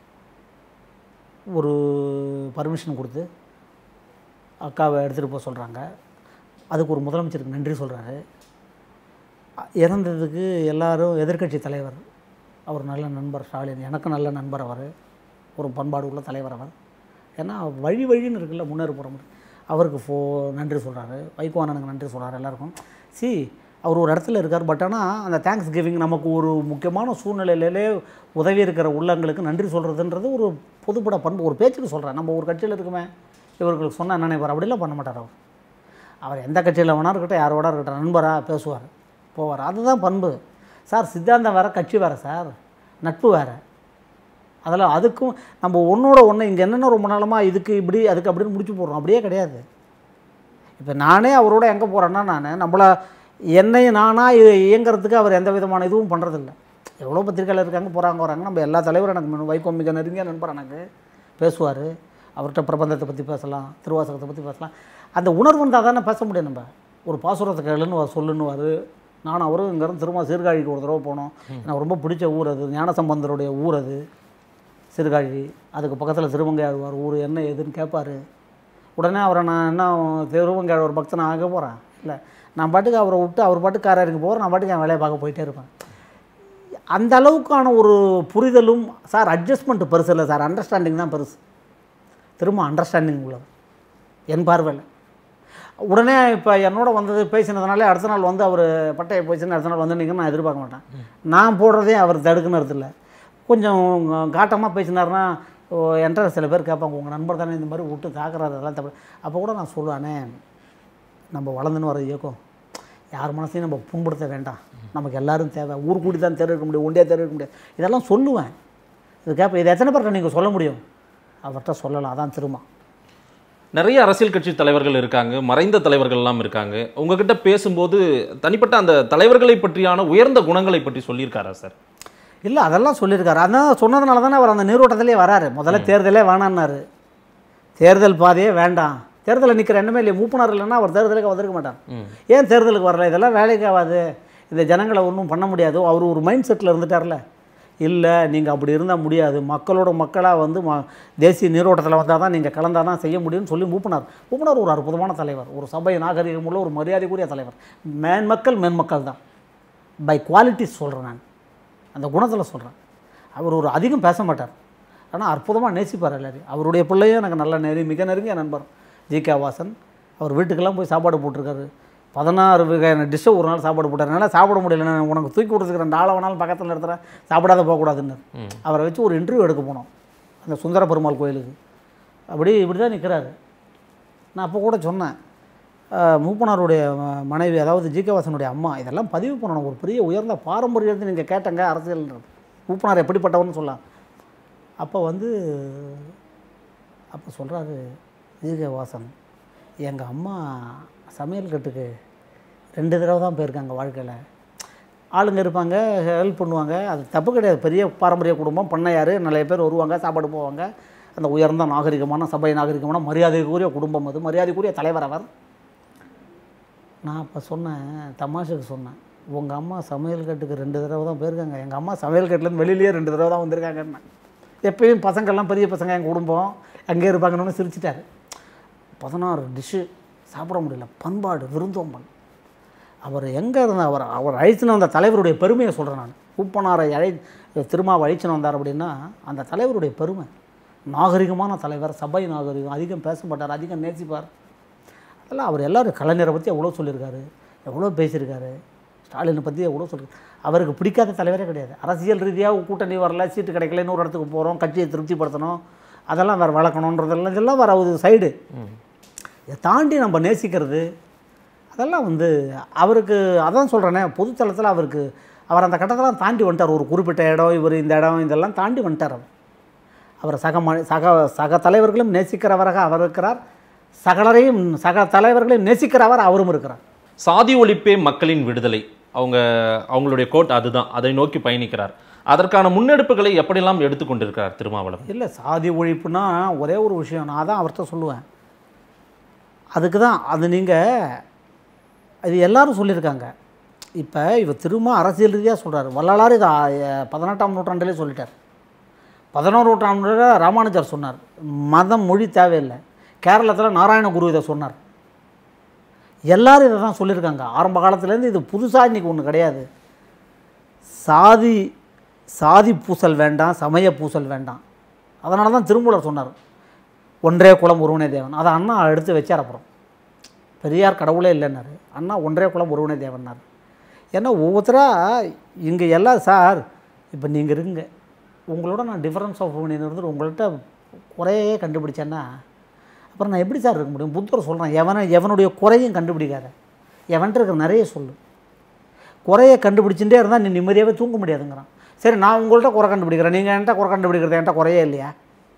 ஒரு பர்மிஷன் கொடுத்து அக்காவை எடுத்துகிட்டு போக சொல்கிறாங்க அதுக்கு ஒரு முதலமைச்சருக்கு நன்றி சொல்கிறாரு இறந்ததுக்கு எல்லாரும் எதிர்க்கட்சி தலைவர் அவர் நல்ல நண்பர் ஸ்டாலின் எனக்கு நல்ல நண்பர் அவர் ஒரு பண்பாடு உள்ள தலைவர் அவர் ஏன்னா வழி வழின்னு இருக்குல்ல முன்னேற போகிற மாதிரி அவருக்கு ஃபோ நன்றி சொல்கிறாரு வைகோவானனுக்கு நன்றி சொல்கிறாரு எல்லாருக்கும் சி அவர் ஒரு இடத்துல இருக்கார் பட் ஆனால் அந்த தேங்க்ஸ் கிவிங் நமக்கு ஒரு முக்கியமான சூழ்நிலையிலே உதவி இருக்கிற உள்ளங்களுக்கு நன்றி சொல்கிறதுன்றது ஒரு பொதுப்பட பண்பு ஒரு பேச்சுக்கு சொல்கிறேன் நம்ம ஒரு கட்சியில் இருக்குமே இவர்களுக்கு சொன்னால் என்ன நினைப்பார் அப்படிலாம் பண்ண மாட்டார் அவர் அவர் எந்த கட்சியில் வேணா இருக்கட்டும் யாரோட இருக்கட்டும் நண்பராக பேசுவார் போவார் அதுதான் பண்பு சார் சித்தாந்தம் வேறு கட்சி வேறு சார் நட்பு வேறு அதில் அதுக்கும் நம்ம ஒன்றோட ஒன்று இங்கே என்னென்ன ரொம்ப நாளமாக இதுக்கு இப்படி அதுக்கு அப்படின்னு முடிச்சு போடுறோம் அப்படியே கிடையாது இப்போ நானே அவரோட எங்கே போகிறேன்னா நான் நம்மளை என்னை நானாக இ- இயங்குறதுக்கு அவர் எந்த விதமான இதுவும் பண்ணுறதில்ல எவ்வளோ பத்திரிக்கையில் இருக்காங்க போகிறாங்க வராங்க நம்ம எல்லா தலைவரும் எனக்கு மிக- வைகோ மிக நெருங்கிய நண்பர் எனக்கு பேசுவார் அவர்கிட்ட பிரபந்தத்தை பற்றி பேசலாம் திருவாசகத்தை பற்றி பேசலாம் அந்த உணர்வு இருந்தால் தானே பேச முடியும் நம்ம ஒரு பாசுரத்தை கேளுன்னு வா- சொல்லுன்னுவார் நானும் அவரும் இங்கேருந்து திரும்ப சீர்காழிக்கு ஒரு தடவை போனோம் எனக்கு ரொம்ப பிடிச்ச ஊர் அது ஞானசம்பந்தருடைய ஊர் அது சீர்காழி அதுக்கு பக்கத்தில் திருமங்கையாழ்வார் ஊர் என்ன ஏதுன்னு கேட்பாரு உடனே அவரை நான் என்ன திருமங்கையாழ்வார் பக்தன் ஆக போகிறேன் இல்லை நான் பாட்டுக்கு அவரை விட்டு அவர் பாட்டுக்கு காராருக்கு போகிறேன் நான் பாட்டுக்கு என் வேலையை பார்க்க போயிட்டே இருப்பேன் அந்த அளவுக்கான ஒரு புரிதலும் சார் அட்ஜஸ்ட்மெண்ட் பெருசு இல்லை சார் அண்டர்ஸ்டாண்டிங் தான் பெருசு திரும்ப அண்டர்ஸ்டாண்டிங் உள்ளது என் பார்வையில் உடனே இப்போ என்னோட வந்தது பேசினதுனாலே அடுத்த நாள் வந்து அவர் பட்டையை போயிடுச்சுன்னு அடுத்த நாள் வந்து நான் எதிர்பார்க்க மாட்டேன் நான் போடுறதே அவர் தடுக்குன்னு இல்லை கொஞ்சம் காட்டமாக பேசினாருன்னா என்ற சில பேர் கேட்பாங்க உங்கள் நண்பர் தானே இந்த மாதிரி விட்டு தாக்குறாரு அதெல்லாம் தப்பு அப்போ கூட நான் சொல்லுவானே நம்ம வளர்ந்துன்னு வர இயக்கம் யார் மனசையும் நம்ம புண்படுத்த வேண்டாம் நமக்கு எல்லாரும் தேவை ஊர் கூடி தான் தேர்வு இருக்க முடியும் ஒண்டியாக தேர்வு இருக்க முடியாது இதெல்லாம் சொல்லுவேன் இது கேட்ப இது எத்தனை பேர்கிட்ட நீங்கள் சொல்ல முடியும் அவர்கிட்ட சொல்லலாம் அதான் திரும்ப
நிறைய அரசியல் கட்சி தலைவர்கள் இருக்காங்க மறைந்த தலைவர்கள் எல்லாம் இருக்காங்க உங்ககிட்ட பேசும்போது தனிப்பட்ட அந்த தலைவர்களை பற்றியான உயர்ந்த குணங்களை பற்றி சொல்லியிருக்காரா சார்
இல்லை அதெல்லாம் சொல்லியிருக்காரு அதான் சொன்னதுனால தானே அவர் அந்த நீரோட்டத்திலே வராரு முதல்ல தேர்தலே வேணான்னாரு தேர்தல் பாதையே வேண்டாம் தேர்தலில் நிற்கிற எண்ணமே இல்லையா மூப்பனார் இல்லைன்னா அவர் தேர்தலுக்கு வந்திருக்க மாட்டார்
ம்.
ஏன் தேர்தலுக்கு வரல இதெல்லாம் வேலைக்கு ஆகாது இந்த ஜனங்களை ஒன்றும் பண்ண முடியாது அவர் ஒரு மைண்ட் செட்டில் இருந்துட்டார்ல இல்லை நீங்கள் அப்படி இருந்தால் முடியாது மக்களோட மக்களாக வந்து ம தேசிய நீரோட்டத்தில் வந்தால் தான் நீங்கள் கலந்தால் தான் செய்ய முடியும்னு சொல்லி மூப்பினார் மூப்பினார் ஒரு அற்புதமான தலைவர் ஒரு சபை நாகரிகம் உள்ள ஒரு மரியாதைக்குரிய தலைவர் மேன்மக்கள் மேன்மக்கள் தான் பை குவாலிட்டிஸ் சொல்கிறேன் நான் அந்த குணத்தில் சொல்கிறேன் அவர் ஒரு அதிகம் பேச மாட்டார் ஆனால் அற்புதமாக நேசிப்பார் எல்லாரையும் அவருடைய பிள்ளையும் எனக்கு நல்ல நெறி மிக நெருங்கிய நண்பர் ஜி கே வாசன் அவர் வீட்டுக்கெல்லாம் போய் சாப்பாடு போட்டிருக்காரு பதினாறு வகையான டிஷ்ஷை ஒரு நாள் சாப்பாடு போட்டார் என்னால் சாப்பிட முடியல நான் உனக்கு தூக்கி கொடுத்துருக்க ரெண்டு ஆளை வேணாலும் பக்கத்தில் நிறுத்துறேன் சாப்பிடாத போகக்கூடாதுன்னு அவரை வச்சு ஒரு இன்டர்வியூ எடுக்க போனோம் அந்த சுந்தர பெருமாள் கோயிலுக்கு அப்படி இப்படி தான் நிற்கிறாரு நான் அப்போ கூட சொன்னேன் அஹ், மூப்பனாருடைய ம- மனைவி அதாவது ஜி கே வாசனுடைய அம்மா இதெல்லாம் பதிவு பண்ணணும் ஒரு பெரிய உயர்ந்த பாரம்பரியத்தை நீங்கள் கேட்டங்க அரசியல்ன்றது மூப்பனார் எப்படிப்பட்டவர்னு சொல்லலாம் அப்போ வந்து அப்போ சொல்கிறாரு ஜி கே வாசன் எங்கள் அம்மா சமையல் கட்டுக்கு ரெண்டு தடவை தான் போயிருக்காங்க வாழ்க்கையில் ஆளுங்க இருப்பாங்க ஹெல்ப் பண்ணுவாங்க அது தப்பு கிடையாது பெரிய பாரம்பரிய குடும்பம் பண்ணையார் நிறைய பேர் வருவாங்க சாப்பாடு போவாங்க அந்த உயர்ந்த நாகரிகமான சபை நாகரிகமான மரியாதைக்குரிய குடும்பம் அது மரியாதைக்குரிய தலைவர் அவர் நான் அப்போ சொன்னேன் தமாஷுக்கு சொன்னேன் உங்கள் அம்மா சமையல் கட்டுக்கு ரெண்டு தடவை தான் போயிருக்காங்க எங்கள் அம்மா சமையல் கட்டுலேருந்து வெளியிலேயே ரெண்டு தடவை தான் வந்திருக்காங்கன்னு எப்பயும் பசங்கள்லாம் பெரிய பசங்க எங்கள் குடும்பம் அங்கே இருப்பாங்கன்னு சிரிச்சிட்டாரு பதினாறு டிஷ்ஷு சாப்பிட முடியல பண்பாடு விருந்தோம்பல் அவர் எங்கே இருந்தால் அவர் அவர் அழைச்சின்னு வந்த தலைவருடைய பெருமையை சொல்கிறேன் நான் பூப்பனாரை அழை திருமாவை அழைச்சின்னு வந்தார் அப்படின்னா அந்த தலைவருடைய பெருமை நாகரிகமான தலைவர் சபை நாகரிகம் அதிகம் பேச மாட்டார் அதிகம் நேசிப்பார் அதெல்லாம் அவர் எல்லாரும் கலைஞரை பற்றி எவ்வளோ சொல்லியிருக்காரு எவ்வளோ பேசியிருக்காரு ஸ்டாலினை பற்றி எவ்வளோ சொல்லியிருக்காரு அவருக்கு பிடிக்காத தலைவரே கிடையாது அரசியல் ரீதியாக கூட்டணி வரல சீட்டு கிடைக்கல இன்னொரு இடத்துக்கு போகிறோம் கட்சியை திருப்திப்படுத்தணும் அதெல்லாம் வேறு வளர்க்கணுன்றதெல்லாம் இதெல்லாம் வேறு ஒரு சைடு இதை தாண்டி நம்ம நேசிக்கிறது அதெல்லாம் வந்து அவருக்கு அதான் சொல்கிறேனே பொதுத்தளத்தில் அவருக்கு அவர் அந்த கட்டத்தெல்லாம் தாண்டி வந்துட்டார் ஒரு குறிப்பிட்ட இடம் இவர் இந்த இடம் இதெல்லாம் தாண்டி வந்துட்டார் அவர் அவர் சக ம சக சக தலைவர்களும் நேசிக்கிறவராக அவர் இருக்கிறார் சகலரையும் சக தலைவர்களையும் நேசிக்கிறவர் அவரும் இருக்கிறார்
சாதி ஒழிப்பே மக்களின் விடுதலை அவங்க அவங்களுடைய கோட் அதுதான் அதை நோக்கி பயணிக்கிறார் அதற்கான முன்னெடுப்புகளை எப்படியெல்லாம் எடுத்துக்கொண்டிருக்கிறார் திருமாவளவன்
இல்லை சாதி ஒழிப்புனா ஒரே ஒரு விஷயம் நான் தான் அவர்கிட்ட சொல்லுவேன் அதுக்கு தான் அது நீங்கள் அது எல்லாரும் சொல்லியிருக்காங்க இப்போ இவர் திரும்ப அரசியல் ரீதியாக சொல்கிறார் வள்ளலார் இது ஆ- பதினெட்டாம் நூற்றாண்டிலே சொல்லிட்டார் பதினோரு நூற்றாண்டுல ராமானுஜர் சொன்னார் மதம் மொழி தேவையில்லை கேரளத்தில் நாராயணகுரு இதை சொன்னார் எல்லாரும் இதை தான் சொல்லியிருக்காங்க ஆரம்ப காலத்துலேருந்து இது புதுசாக இன்றைக்கி ஒன்று கிடையாது சாதி சாதி பூசல் வேண்டாம் சமய பூசல் வேண்டாம் அதனால தான் திருமூலர் சொன்னார் ஒன்றே குலம் ஒருவனே தேவன் அதை அண்ணா எடுத்து வச்சார் அப்புறம் பெரியார் கடவுளே இல்லைன்னாரு அண்ணா ஒன்றே குலம் ஒருவனே தேவன்னார் ஏன்னா ஒவ்வொருத்தராக இங்கே எல்லாம் சார் இப்போ நீங்கள் இருங்க உங்களோட நான் டிஃபரன்ஸ் ஆஃப் ஒப்பீனியன் இருந்து உங்கள்கிட்ட குறையே கண்டுபிடிச்சேன்னா அப்புறம் நான் எப்படி சார் இருக்க முடியும் புத்தர் சொல்கிறேன் எவனை எவனுடைய குறையும் கண்டுபிடிக்காத எவன்கிட்ட இருக்கிற நிறைய சொல்லு குறையை கண்டுபிடிச்சுட்டே இருந்தால் நீ நிம்மதியாகவே தூங்க முடியாதுங்கிறான் சரி நான் உங்கள்கிட்ட குறை கண்டுபிடிக்கிறேன் நீங்கள் என்கிட்ட குறை கண்டுபிடிக்கிறது என்கிட்ட குறையே இல்லையா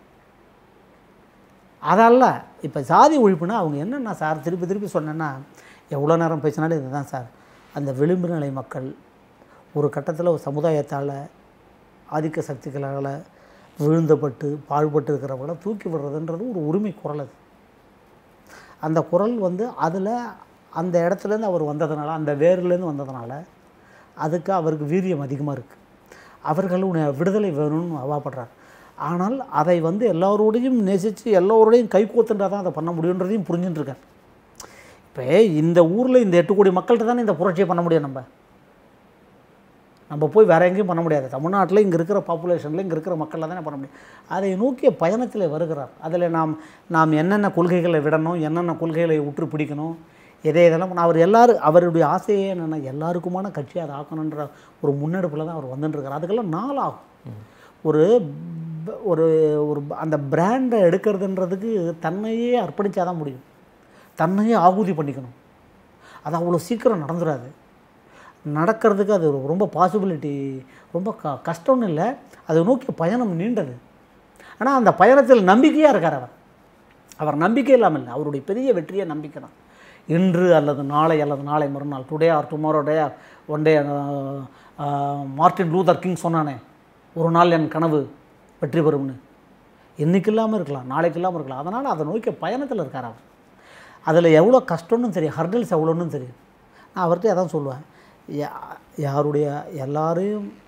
அதல்ல இப்போ சாதி ஒழிப்புனா அவங்க என்னென்ன சார் திருப்பி திருப்பி சொன்னேன்னா எவ்வளோ நேரம் பேசினாலும் இதுதான் சார் அந்த விளிம்பு நிலை மக்கள் ஒரு கட்டத்தில் ஒரு சமுதாயத்தால் ஆதிக்க சக்திகளால் விழுந்தப்பட்டு பாழ்பட்டு இருக்கிறவங்கள தூக்கி விடுறதுன்றது ஒரு உரிமை குரல் அது அந்த குரல் வந்து அதில் அந்த இடத்துலேருந்து அவர் வந்ததுனால அந்த வேர்லேருந்து வந்ததுனால அதுக்கு அவருக்கு வீரியம் அதிகமாக இருக்குது அவர்களுடைய விடுதலை வேணும்னு அவாப்படுறார் ஆனால் அதை வந்து எல்லோரோடையும் நேசித்து எல்லோரோடையும் கைகோத்துன்றா தான் அதை பண்ண முடியுன்றதையும் புரிஞ்சுட்டு இருக்கார் இப்போ இந்த ஊரில் இந்த எட்டு கோடி மக்கள்கிட்ட தானே இந்த புரட்சியை பண்ண முடியும் நம்ம நம்ம போய் வேற எங்கேயும் பண்ண முடியாது தமிழ்நாட்டில் இங்கே இருக்கிற பாப்புலேஷனில் இங்கே இருக்கிற மக்களில் தானே பண்ண முடியும் அதை நோக்கிய பயணத்தில் வருகிறார் அதில் நாம் நாம் என்னென்ன கொள்கைகளை விடணும் என்னென்ன கொள்கைகளை உற்று பிடிக்கணும் எதை இதெல்லாம் பண்ண- அவர் எல்லாரும் அவருடைய ஆசையே என்னென்னா எல்லாருக்குமான கட்சி அதை ஆக்கணுன்ற ஒரு முன்னெடுப்பில் தான் அவர் வந்துட்டுருக்கார் அதுக்கெல்லாம் நாள் ஆகும் ஒரு ப- ஒரு ஒரு ப- அந்த பிராண்டை எடுக்கிறதுன்றதுக்கு தன்னையே அர்ப்பணிச்சா தான் முடியும் தன்னையே ஆகுதி பண்ணிக்கணும் அது அவ்வளோ சீக்கிரம் நடந்துடாது நடக்கிறதுக்கு அது ரொம்ப பாசிபிலிட்டி ரொம்ப க கஷ்டம்னு இல்லை அதை நோக்கிய பயணம் நீண்டது ஆனால் அந்த பயணத்தில் நம்பிக்கையாக இருக்கார் அவர் அவர் நம்பிக்கை இல்லாமல் இல்லை அவருடைய பெரிய வெற்றியே நம்பிக்கை தான் இன்று அல்லது நாளை அல்லது நாளை மறுநாள் today or tomorrow day one day Martin Luther King சொன்னானே ஒரு நாள் என் கனவு வெற்றி பெறும்னு இன்னைக்கு இல்லாமல் இருக்கலாம் நாளைக்கு இல்லாமல் இருக்கலாம் அதனால் அதை நோக்கிய பயணத்தில் இருக்கார் அவர் அதில் எவ்வளோ கஷ்டம்னு தெரியும் ஹர்டல்ஸ் எவ்வளோன்னு தெரியும் நான் அவர்கிட்ட அதான் சொல்லுவேன் யா- யாருடைய எல்லாரையும்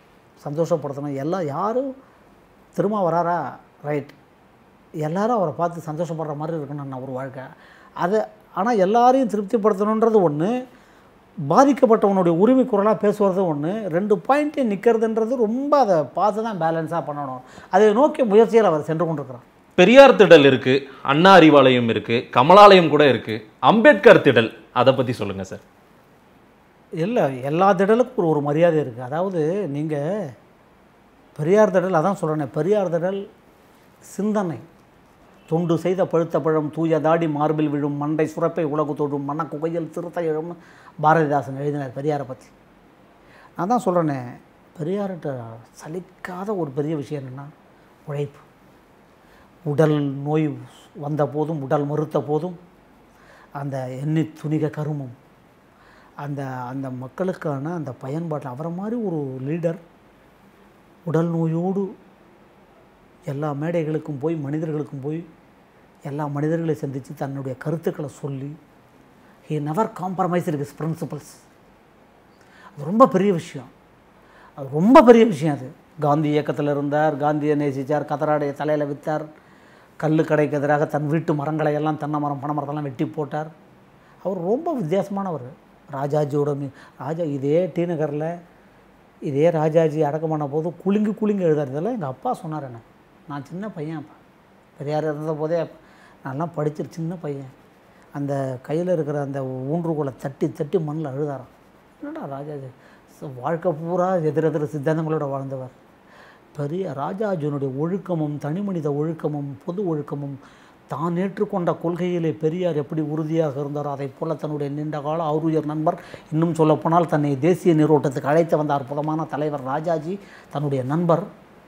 சந்தோஷப்படுத்தணும் எல்லாம் யாரும் திரும்ப வராரா ரைட் எல்லாரும் அவரை பார்த்து சந்தோஷப்படுற மாதிரி இருக்கணும் நான் ஒரு வாழ்க்கை அதை ஆனால் எல்லாரையும் திருப்திப்படுத்தணுன்றது ஒன்று பாதிக்கப்பட்டவனுடைய உரிமை குரலாக பேசுவது ஒன்று ரெண்டு பாயிண்ட்டையும் நிற்கிறதுன்றது ரொம்ப அதை பார்த்து தான் பேலன்ஸாக பண்ணணும் அதை நோக்கி முயற்சியில் அவர் சென்று கொண்டிருக்கிறார்
பெரியார் திடல் இருக்கு அண்ணா அறிவாலயம் இருக்கு கமலாலயம் கூட இருக்கு அம்பேத்கர் திடல் அதை பத்தி சொல்லுங்க சார்
இல்லை எல்லா திடலுக்கும் ஒரு ஒரு மரியாதை இருக்குது அதாவது நீங்கள் பெரியார் திடல் அதான் சொல்கிறேன் பெரியார் திடல் சிந்தனை தொண்டு செய்த பழுத்த பழம் தூய தாடி மார்பில் விழும் மண்டை சுரப்பை உலகு தொடும் மன குகையில் திருத்த எழும்னு பாரதிதாசன் எழுதினார் பெரியாரை பற்றி நான் தான் சொல்கிறேனே பெரியார்கிட்ட சலிக்காத ஒரு பெரிய விஷயம் என்னென்னா உழைப்பு உடல் நோய் வந்த போதும் உடல் மறுத்த போதும் அந்த எண்ணி துணிக கருமம் அந்த அந்த மக்களுக்கான அந்த பயன்பாட்டில் அவரை மாதிரி ஒரு லீடர் உடல் நோயோடு எல்லா மேடைகளுக்கும் போய் மனிதர்களுக்கும் போய் எல்லா மனிதர்களை சந்தித்து தன்னுடைய கருத்துக்களை சொல்லி ஹி நெவர் காம்ப்ரமைஸ் இருக்கு பிரின்சிபல்ஸ் அது ரொம்ப பெரிய விஷயம் அது ரொம்ப பெரிய விஷயம் அது காந்தி இயக்கத்தில் இருந்தார் காந்தியை நேசித்தார் கதராடைய தலையில் விற்றார் கல் கடைக்கு எதிராக தன் வீட்டு மரங்களை எல்லாம் தென்னை மரம் பனை மரத்தெல்லாம் வெட்டி போட்டார் அவர் ரொம்ப வித்தியாசமானவர் ராஜாஜியோட மீ ராஜா இதே டி நகரில் இதே ராஜாஜி அடக்கம் பண்ண போது குலுங்கி குலுங்கி எழுதார் இதெல்லாம் எங்கள் அப்பா சொன்னார் எனக்கு நான் சின்ன பையன் அப்போ பெரியார் இருந்த போதே நான்லாம் படிச்சிரு சின்ன பையன் அந்த கையில் இருக்கிற அந்த ஊன்றுகோலை தட்டி தட்டி மண்ணில் அழுதாராம் என்னடா ராஜாஜி ச- வாழ்க்கை பூரா எதிரெதிர சித்தாந்தங்களோட வாழ்ந்தவர் பெரிய ராஜாஜியனுடைய ஒழுக்கமும் தனிமனித ஒழுக்கமும் பொது ஒழுக்கமும் தான் ஏற்றுக்கொண்ட கொள்கையிலே பெரியார் எப்படி உறுதியாக இருந்தாரோ அதைப் போல தன்னுடைய நீண்ட கால ஆருயர் நண்பர் இன்னும் சொல்லப்போனால் தன்னை தேசிய நீரோட்டத்துக்கு அழைத்து வந்த அற்புதமான தலைவர் ராஜாஜி தன்னுடைய நண்பர்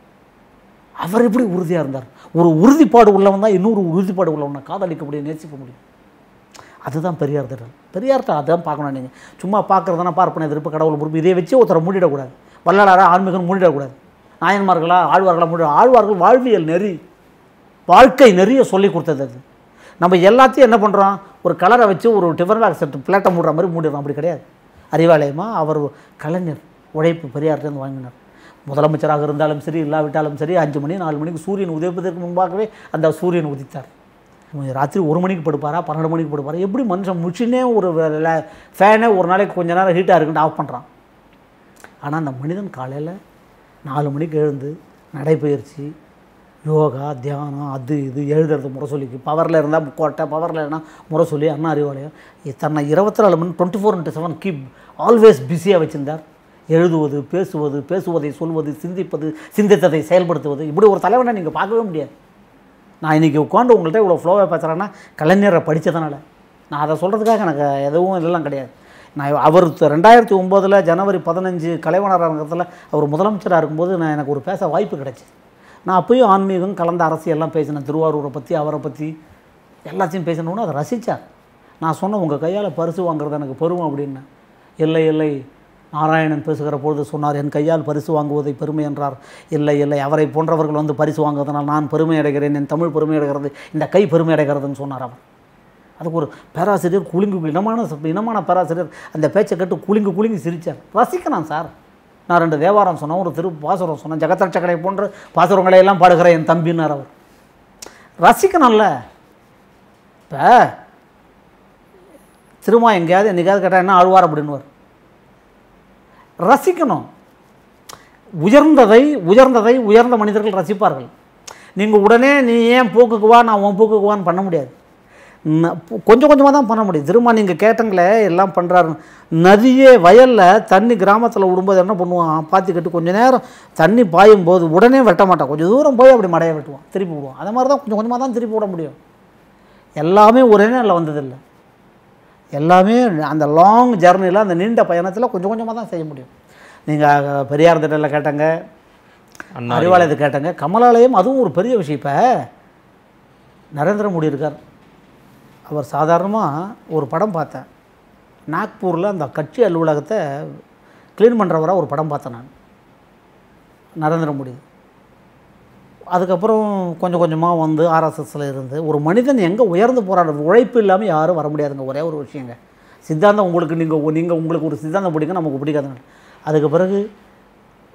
அவர் எப்படி உறுதியாக இருந்தார் ஒரு உறுதிப்பாடு உள்ளவன் தான் இன்னொரு உறுதிப்பாடு உள்ளவனை காதலிக்க முடியும் நேசிக்க முடியும் அதுதான் பெரியார் திட்டம் பெரியார்கிட்ட அதான் பார்க்கணும் நீங்கள் சும்மா பார்க்குறதுனா பார்ப்பன எதிர்ப்பு கடவுள் பொறுப்பு இதை வச்சு ஒருத்தரை மூடிடக்கூடாது வள்ளலாரா ஆன்மீகம் மூடிடக்கூடாது நாயன்மார்களா ஆழ்வார்களா மூடி ஆழ்வார்கள் வாழ்வியல் நெறி வாழ்க்கை நெறிய சொல்லி கொடுத்தது அது நம்ம எல்லாத்தையும் என்ன பண்ணுறோம் ஒரு கலரை வச்சு ஒரு டிஃபன் பாக்ஸ் செட்டு பிளேட்டை மூடுற மாதிரி மூடிடுறோம் அப்படி கிடையாது அறிவாலயமா அவர் கலைஞர் உழைப்பு பெரியார்ட்டேருந்து வாங்கினார் முதலமைச்சராக இருந்தாலும் சரி இல்லாவிட்டாலும் சரி அஞ்சு மணி நாலு மணிக்கு சூரியன் உதயப்பதற்கு முன்பாகவே அந்த சூரியன் உதித்தார் ராத்திரி ஒரு மணிக்கு படுப்பாரா பன்னெண்டு மணிக்கு படுப்பாரா எப்படி மனுஷன் முச்சினே ஒரு ஃபேனே ஒரு நாளைக்கு கொஞ்ச நேரம் ஹீட்டாக இருக்குன்னு ஆஃப் பண்ணுறான் ஆனால் அந்த மனிதன் காலையில் நாலு மணிக்கு எழுந்து நடைப்பயிற்சி யோகா தியானம் அது இது எழுதுறது முறை சொல்லிக்கு பவரில் இருந்தால் கோட்டை பவரில் இருந்தால் முறை சொல்லி அண்ணா அறிவாலயம் இ- தன்னை இருபத்தி நாலு மணி twenty four into seven keep always பிஸியாக வச்சிருந்தார் எழுதுவது பேசுவது பேசுவதை சொல்வது சிந்திப்பது சிந்தித்ததை செயல்படுத்துவது இப்படி ஒரு தலைவனை நீங்கள் பார்க்கவே முடியாது நான் இன்றைக்கி உட்காந்து உங்கள்கிட்ட இவ்வளோ ஃப்ளோவாக பேசுகிறேன்னா கலைஞரை படித்ததுனால நான் அதை சொல்கிறதுக்காக எனக்கு எதுவும் இதெல்லாம் கிடையாது நான் அவர் த- ரெண்டாயிரத்தி ஒம்போதில் ஜனவரி பதினஞ்சு கலைவாணர் அவர் முதலமைச்சராக இருக்கும்போது நான் எனக்கு ஒரு பேச வாய்ப்பு கிடைச்சி நான் அப்பயும் ஆன்மீகம் கலந்த அரசியல்லாம் பேசினேன் திருவாரூரை பற்றி அவரை பற்றி எல்லாத்தையும் பேசினோன்னு அதை ரசித்தார் நான் சொன்னேன் உங்கள் கையால் பரிசு வாங்குறது எனக்கு பெருமை அப்படின்னேன் இல்லை இல்லை நாராயணன் பேசுகிற பொழுது சொன்னார் என் கையால் பரிசு வாங்குவதை பெருமை என்றார் இல்லை இல்லை அவரை போன்றவர்கள் வந்து பரிசு வாங்குவதனால் நான் பெருமை அடைகிறேன் என் தமிழ் பெருமை அடைகிறது இந்த கை பெருமை அடைகிறதுன்னு சொன்னார் அவர் அதுக்கு ஒரு பேராசிரியர் குலுங்கு இனமான ச- இனமான பேராசிரியர் அந்த பேச்சை கேட்டு குலுங்கி குலுங்கி சிரித்தார் ரசிக்கலாம் சார் நான் ரெண்டு தேவாரம் சொன்னேன் ஒரு திரு பாசுரம் சொன்னேன் ஜெகத்தட்சக்கடை போன்ற பாசுரங்களை எல்லாம் பாடுகிற என் தம்பின்னார் அவர் ரசிக்கணும்ல இப்போ திரும்ப எங்கேயாவது என்னைக்காவது கேட்டால் என்ன ஆழ்வார் அப்படின்னுவார் ரசிக்கணும் உயர்ந்ததை உயர்ந்ததை உயர்ந்த மனிதர்கள் ரசிப்பார்கள் நீங்கள் உடனே நீ ஏன் போக்குக்கு வா நான் உன் போக்குக்கு வான்னு பண்ண முடியாது ந- பு- கொஞ்சம் கொஞ்சமாக தான் பண்ண முடியும் திரும்ப நீங்கள் கேட்டங்களே எல்லாம் பண்ணுறாரு நதியே வயலில் தண்ணி கிராமத்தில் விடும்போது என்ன பண்ணுவான் பாத்தி கட்டி கொஞ்சம் நேரம் தண்ணி பாயும் போது உடனே வெட்ட மாட்டான் கொஞ்சம் தூரம் போய் அப்படி மடையை வெட்டுவான் திருப்பி விடுவான் அது மாதிரி தான் கொஞ்சம் கொஞ்சமாக தான் திருப்பி விட முடியும் எல்லாமே ஒரே நாளில் வந்ததில்லை எல்லாமே அந்த லாங் ஜர்னியில் அந்த நீண்ட பயணத்தில் கொஞ்சம் கொஞ்சமாக தான் செய்ய முடியும் நீங்கள் பெரியார் திட்டத்தில் கேட்டங்க
அண்ணா
அறிவாலயத்தை கேட்டங்க கமலாலயம் அதுவும் ஒரு பெரிய விஷயம் இப்போ நரேந்திர மோடி இருக்கார் அவர் சாதாரணமாக ஒரு படம் பார்த்தேன் நாக்பூரில் அந்த கட்சி அலுவலகத்தை க்ளீன் பண்ணுறவராக ஒரு படம் பார்த்தேன் நான் நரேந்திர மோடி அதுக்கப்புறம் கொஞ்சம் கொஞ்சமாக வந்து ஆர்எஸ்எஸ்ல இருந்து ஒரு மனிதன் எங்கே உயர்ந்து போகிறாரு உழைப்பு இல்லாமல் யாரும் வர முடியாதுங்க ஒரே ஒரு விஷயங்க சித்தாந்தம் உங்களுக்கு நீங்கள் நீங்கள் உங்களுக்கு ஒரு சித்தாந்தம் பிடிக்கும் நமக்கு பிடிக்காதுங்க அதுக்கு பிறகு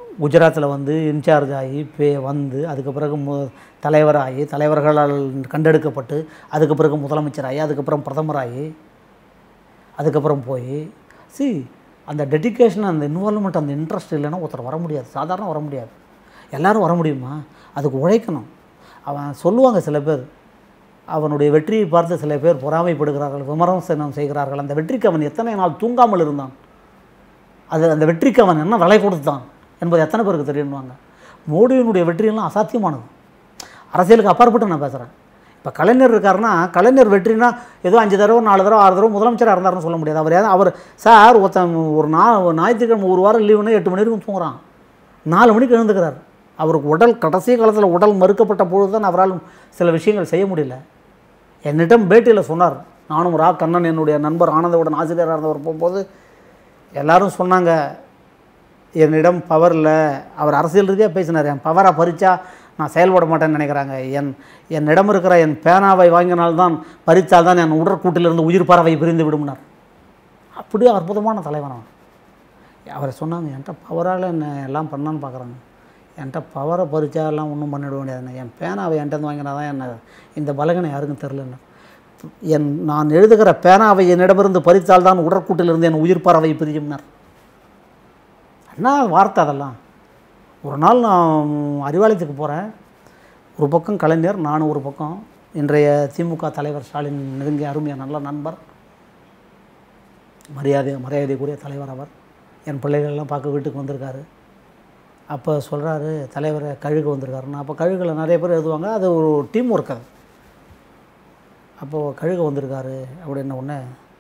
குஜராத்தில் வந்து இன்சார்ஜ் ஆகி பே வந்து அதுக்கு பிறகு மு தலைவராகி தலைவர்களால் கண்டெடுக்கப்பட்டு அதுக்கு பிறகு முதலமைச்சராகி அதுக்கப்புறம் பிரதமராகி அதுக்கப்புறம் போய் சி அந்த டெடிகேஷன் அந்த இன்வால்மெண்ட் அந்த இன்ட்ரெஸ்ட் இல்லைன்னா ஒருத்தர் வர முடியாது சாதாரண வர முடியாது எல்லாரும் வர முடியுமா அதுக்கு உழைக்கணும் அவன் சொல்லுவாங்க சில பேர் அவனுடைய வெற்றியை பார்த்து சில பேர் பொறாமைப்படுகிறார்கள் விமர்சனம் செய்கிறார்கள் அந்த வெற்றிக்கு அவன் எத்தனை நாள் தூங்காமல் இருந்தான் அது அந்த வெற்றிக்கு அவன் என்ன விலை கொடுத்தான் என்பது எத்தனை பேருக்கு தெரியும்வாங்க மோடியினுடைய வெற்றியெல்லாம் அசாத்தியமானது அரசியலுக்கு அப்பாற்பட்டு நான் பேசுகிறேன் இப்போ கலைஞர் இருக்காருன்னா கலைஞர் வெற்றினா ஏதோ அஞ்சு தடவை நாலு தடவை ஆறு தடவை முதலமைச்சராக இருந்தாருன்னு சொல்ல முடியாது அவர் ஏதாவது அவர் சார் ஒருத்தன் ஒரு நா ஒரு ஞாயிற்றுக்கிழமை ஒரு வாரம் லீவுனா எட்டு மணி வரைக்கும் தூங்குறான் நாலு மணிக்கு எழுந்துக்கிறார் அவருக்கு உடல் கடைசி காலத்தில் உடல் மறுக்கப்பட்ட பொழுது தான் அவரால் சில விஷயங்கள் செய்ய முடியல என்னிடம் பேட்டியில் சொன்னார் நானும் ரா கண்ணன் என்னுடைய நண்பர் ஆனந்தவுடன் ஆசிரியராக இருந்தவர் போகும்போது எல்லாரும் சொன்னாங்க என்னிடம் பவர் இல்லை அவர் அரசியல் ரீதியாக பேசினார் என் பவரை பறிச்சா நான் செயல்பட மாட்டேன்னு நினைக்கிறாங்க என் என்னிடம் இருக்கிற என் பேனாவை வாங்கினால்தான் பறித்தால் தான் என் உடற்கூட்டிலிருந்து உயிர் பறவை பிரிந்து விடும்னார் அப்படியே அற்புதமான தலைவன் அவன் அவரை சொன்னாங்க என்கிட்ட பவரால் என்ன எல்லாம் பண்ணான்னு பார்க்குறாங்க என்கிட்ட பவரை பறிச்சா எல்லாம் ஒன்றும் பண்ணிட முடியாதுண்ணே என் பேனாவை என்கிட்ட வாங்கினா தான் என்ன இந்த பலகனை யாருக்கும் தெரிலன்னு என் நான் எழுதுகிற பேனாவை என்னிடமிருந்து பறித்தால் தான் உடற்கூட்டிலிருந்து என் உயிர் பறவை பிரியும்னார் என்ன வார்த்தை அதெல்லாம் ஒரு நாள் நான் அறிவாலயத்துக்கு போகிறேன் ஒரு பக்கம் கலைஞர் நானும் ஒரு பக்கம் இன்றைய திமுக தலைவர் ஸ்டாலின் நெருங்கிய அருமையான நல்ல நண்பர் மரியாதை மரியாதைக்குரிய தலைவர் அவர் என் பிள்ளைகளெல்லாம் பார்க்க வீட்டுக்கு வந்திருக்காரு அப்போ சொல்கிறாரு தலைவர் கழுகு வந்திருக்காருன்னா அப்போ கழுகுல நிறைய பேர் எழுதுவாங்க அது ஒரு டீம் ஒர்க் அது அப்போது கழுகு வந்திருக்காரு அப்படின்ன உடனே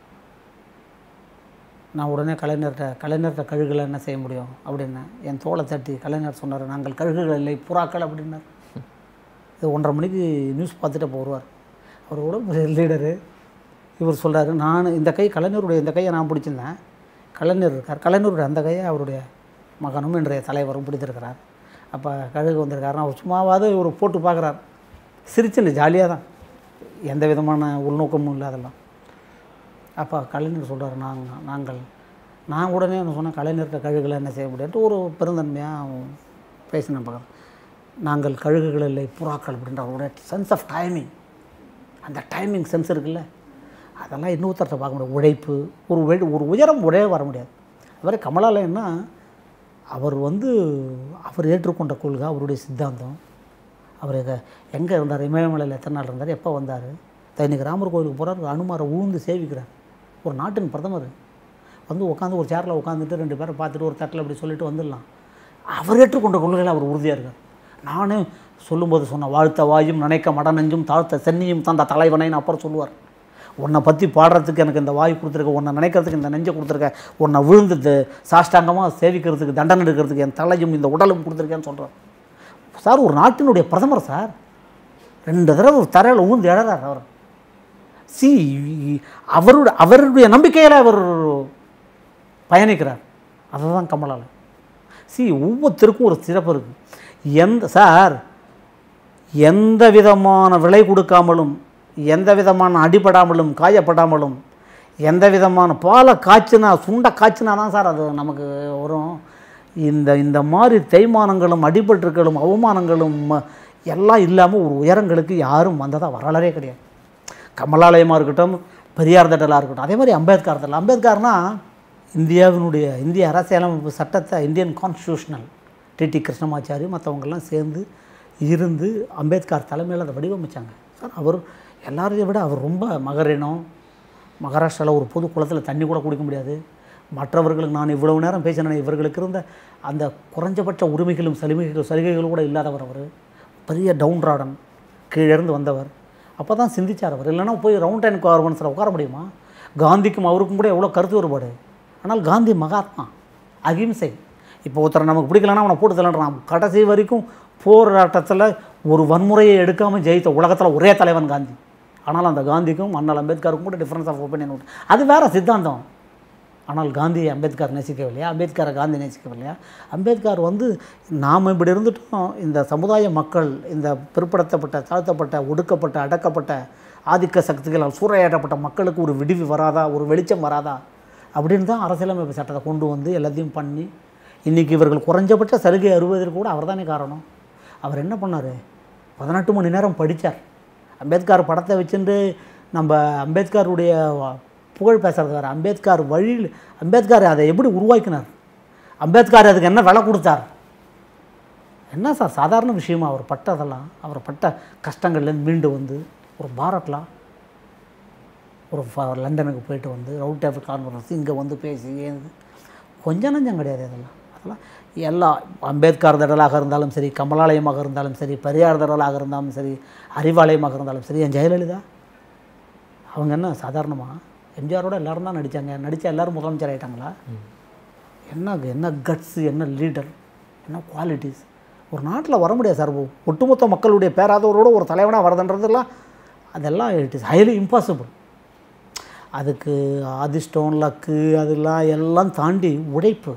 நான் உடனே கலைஞர்கிட்ட கலைஞர்கிட்ட கழுகுல என்ன செய்ய முடியும் அப்படின்னேன் என் தோலை தட்டி கலைஞர் சொன்னார் நாங்கள் கழுகுகள் இல்லை புறாக்கள் அப்படின்னார் இது ஒன்றரை மணிக்கு நியூஸ் பார்த்துட்டு அப்போ வருவார் அவர் கூட லீடரு இவர் சொல்கிறாரு நான் இந்த கை கலைஞருடைய இந்த கையை நான் பிடிச்சிருந்தேன் கலைஞர் இருக்கார் கலைஞருடைய அந்த கையை அவருடைய மகனும் இன்றைய தலைவரும் பிடித்திருக்கிறார் அப்போ கழுகு வந்திருக்காருன்னா அவர் சும்மாவாவது இவர் போட்டு பார்க்குறார் சிரிச்சுன்னு ஜாலியாக தான் எந்த விதமான உள்நோக்கமும் இல்லை அதெல்லாம் அப்போ கலைஞர் சொல்கிறார் நாங்கள் நாங்கள் நான் உடனே என்ன சொன்னேன் கலைஞர்கிட்ட கழுகுல என்ன செய்ய முடியாதுன்ட்டு ஒரு பெருந்தன்மையாக பேசினேன் பக்கம் நாங்கள் கழுகுகள் இல்லை புறாக்கள் அப்படின்ற ஒரு சென்ஸ் ஆஃப் டைமிங் அந்த டைமிங் சென்ஸ் இருக்குல்ல அதெல்லாம் இன்னொருத்தர்கிட்ட பார்க்க முடியாது உழைப்பு ஒரு வெ ஒரு உயரம் உடைய வர முடியாது அதுமாதிரி கமலாலயன்னா அவர் வந்து அவர் ஏற்றுக்கொண்ட கொள்கை அவருடைய சித்தாந்தம் அவர் எங்கே இருந்தார் இமயமலையில் எத்தனை நாள் இருந்தார் எப்போ வந்தார் இன்னைக்கு ராமர் கோயிலுக்கு போகிறார் அனுமாரை ஊழ்ந்து சேவிக்கிறார் ஒரு நாட்டின் பிரதமர் வந்து உட்காந்து ஒரு சேரில் உட்காந்துட்டு ரெண்டு பேரை பார்த்துட்டு ஒரு தட்டில் அப்படி சொல்லிட்டு வந்துடலாம் அவர் ஏற்றுக்கொண்ட கொள்கையில் அவர் உறுதியாக இருக்கார் நானே சொல்லும்போது சொன்ன வாழ்த்த வாயும் நினைக்க மடநெஞ்சும் தாழ்த்த சென்னியும் தந்த தலைவனைன்னு அப்புறம் சொல்லுவார் உன்னை பற்றி பாடுறதுக்கு எனக்கு இந்த வாய் கொடுத்துருக்க உன்னை நினைக்கிறதுக்கு இந்த நெஞ்சை கொடுத்துருக்க உன்னை விழுந்து த- சாஷ்டாங்கமாக சேவிக்கிறதுக்கு தண்டனை எடுக்கிறதுக்கு என் தலையும் இந்த உடலும் கொடுத்துருக்கேன்னு சொல்கிறார் சார் ஒரு நாட்டினுடைய பிரதமர் சார் ரெண்டு தடவை தரையில் ஊந்து எழறார் அவர் சி அவருடைய அவருடைய நம்பிக்கையில் அவர் பயணிக்கிறார் அதுதான் கமலால் சி ஒவ்வொருத்தருக்கும் ஒரு சிறப்பு இருக்குது எந்த சார் எந்த விதமான விலை கொடுக்காமலும் எந்த விதமான அடிபடாமலும் காயப்படாமலும் எந்த விதமான பாலை காய்ச்சினா சுண்டை காய்ச்சினா தான் சார் அது நமக்கு வரும் இந்த இந்த மாதிரி தேய்மானங்களும் அடிபட்டுகளும் அவமானங்களும் ம- எல்லாம் இல்லாமல் ஒரு உயரங்களுக்கு யாரும் வந்ததாக வரலாறே கிடையாது கமலாலயமாக இருக்கட்டும் பெரியார் தட்டலாக இருக்கட்டும் அதே மாதிரி அம்பேத்கர் தட்டல் அம்பேத்கர்னா இந்தியாவினுடைய இந்திய அரசியலமைப்பு சட்டத்தை இந்தியன் கான்ஸ்டியூஷனல் டிடி கிருஷ்ணமாச்சாரி மற்றவங்கெல்லாம் சேர்ந்து இருந்து அம்பேத்கர் தலைமையில் அதை வடிவமைச்சாங்க சார் அவர் எல்லாரையும் விட அவர் ரொம்ப மகரினம் மகாராஷ்டிராவில் ஒரு பொது குளத்தில் தண்ணி கூட குடிக்க முடியாது மற்றவர்களுக்கு நான் இவ்வளவு நேரம் பேசினேன் இவர்களுக்கு இருந்த அந்த குறைஞ்சபட்ச உரிமைகளும் சலுகைகளும் சலுகைகளும் கூட இல்லாதவர் அவர் பெரிய டவுன் ராடன் கீழிருந்து வந்தவர் அப்போ தான் சிந்திச்சார் அவர் இல்லைன்னா போய் ரவுண்ட் அண்ட் கவர்மெண்ட்ஸில் உட்கார முடியுமா காந்திக்கும் அவருக்கும் கூட எவ்வளோ கருத்து வேறுபாடு ஆனால் காந்தி மகாத்மா அகிம்சை இப்போ ஒருத்தரை நமக்கு பிடிக்கலன்னா அவனை போட்டு தள்ளன்றான் கடைசி வரைக்கும் போராட்டத்தில் ஒரு வன்முறையை எடுக்காமல் ஜெயித்த உலகத்தில் ஒரே தலைவன் காந்தி ஆனால் அந்த காந்திக்கும் அண்ணல் அம்பேத்கருக்கும் கூட டிஃப்ரென்ஸ் ஆஃப் ஒப்பீனியன் உண்டு அது வேறு சித்தாந்தம் ஆனால் காந்தி அம்பேத்கர் நேசிக்கவில்லையா அம்பேத்கரை காந்தி நேசிக்கவில்லையா அம்பேத்கர் வந்து நாம் இப்படி இருந்துட்டோம் இந்த சமுதாய மக்கள் இந்த பிற்படுத்தப்பட்ட தாழ்த்தப்பட்ட ஒடுக்கப்பட்ட அடக்கப்பட்ட ஆதிக்க சக்திகளால் சூறையாடப்பட்ட மக்களுக்கு ஒரு விடிவு வராதா ஒரு வெளிச்சம் வராதா அப்படின்னு தான் அரசியலமைப்பு சட்டத்தை கொண்டு வந்து எல்லாத்தையும் பண்ணி இன்றைக்கி இவர்கள் குறைஞ்சபட்ச சலுகை அறுவதற்கு கூட அவர் தானே காரணம் அவர் என்ன பண்ணார் பதினெட்டு மணி நேரம் படித்தார் அம்பேத்கர் படத்தை வச்சுட்டு நம்ம அம்பேத்கருடைய வ- புகழ் பேசுறது வேறு அம்பேத்கர் வழியில் அம்பேத்கர் அதை எப்படி உருவாக்கினார் அம்பேத்கர் அதுக்கு என்ன விலை கொடுத்தார் என்ன சார் சாதாரண விஷயமா அவர் பட்டதெல்லாம் அவர் பட்ட கஷ்டங்கள்லேருந்து மீண்டு வந்து ஒரு பாரத்லாம் ஒரு ஃப- லண்டனுக்கு போயிட்டு வந்து ரவுட் டேபிள் கான்ஃபரன்ஸ் இங்கே வந்து பேசி ஏது கொஞ்சம் நஞ்சம் கிடையாது அதெல்லாம் அதெல்லாம் எல்லா அம்பேத்கர் திடலாக இருந்தாலும் சரி கமலாலயமாக இருந்தாலும் சரி பெரியார் திடலாக இருந்தாலும் சரி அறிவாலயமாக இருந்தாலும் சரி என் ஜெயலலிதா அவங்க என்ன சாதாரணமாக எம்ஜிஆரோட எல்லாரும் தான் நடித்தாங்க நடித்த எல்லாரும் முதலமைச்சர் ஆயிட்டாங்களா என்ன என்ன கட்ஸு என்ன லீடர் என்ன குவாலிட்டிஸ் ஒரு நாட்டில் வர முடியாது சார் ஒ- ஒட்டுமொத்த மக்களுடைய பேராதவரோட ஒரு தலைவனாக வரதுன்றதெல்லாம் அதெல்லாம் இட் இஸ் ஹைலி இம்பாசிபிள் அதுக்கு அதிர்ஷ்டம் லக்கு அதெல்லாம் எல்லாம் தாண்டி உழைப்பு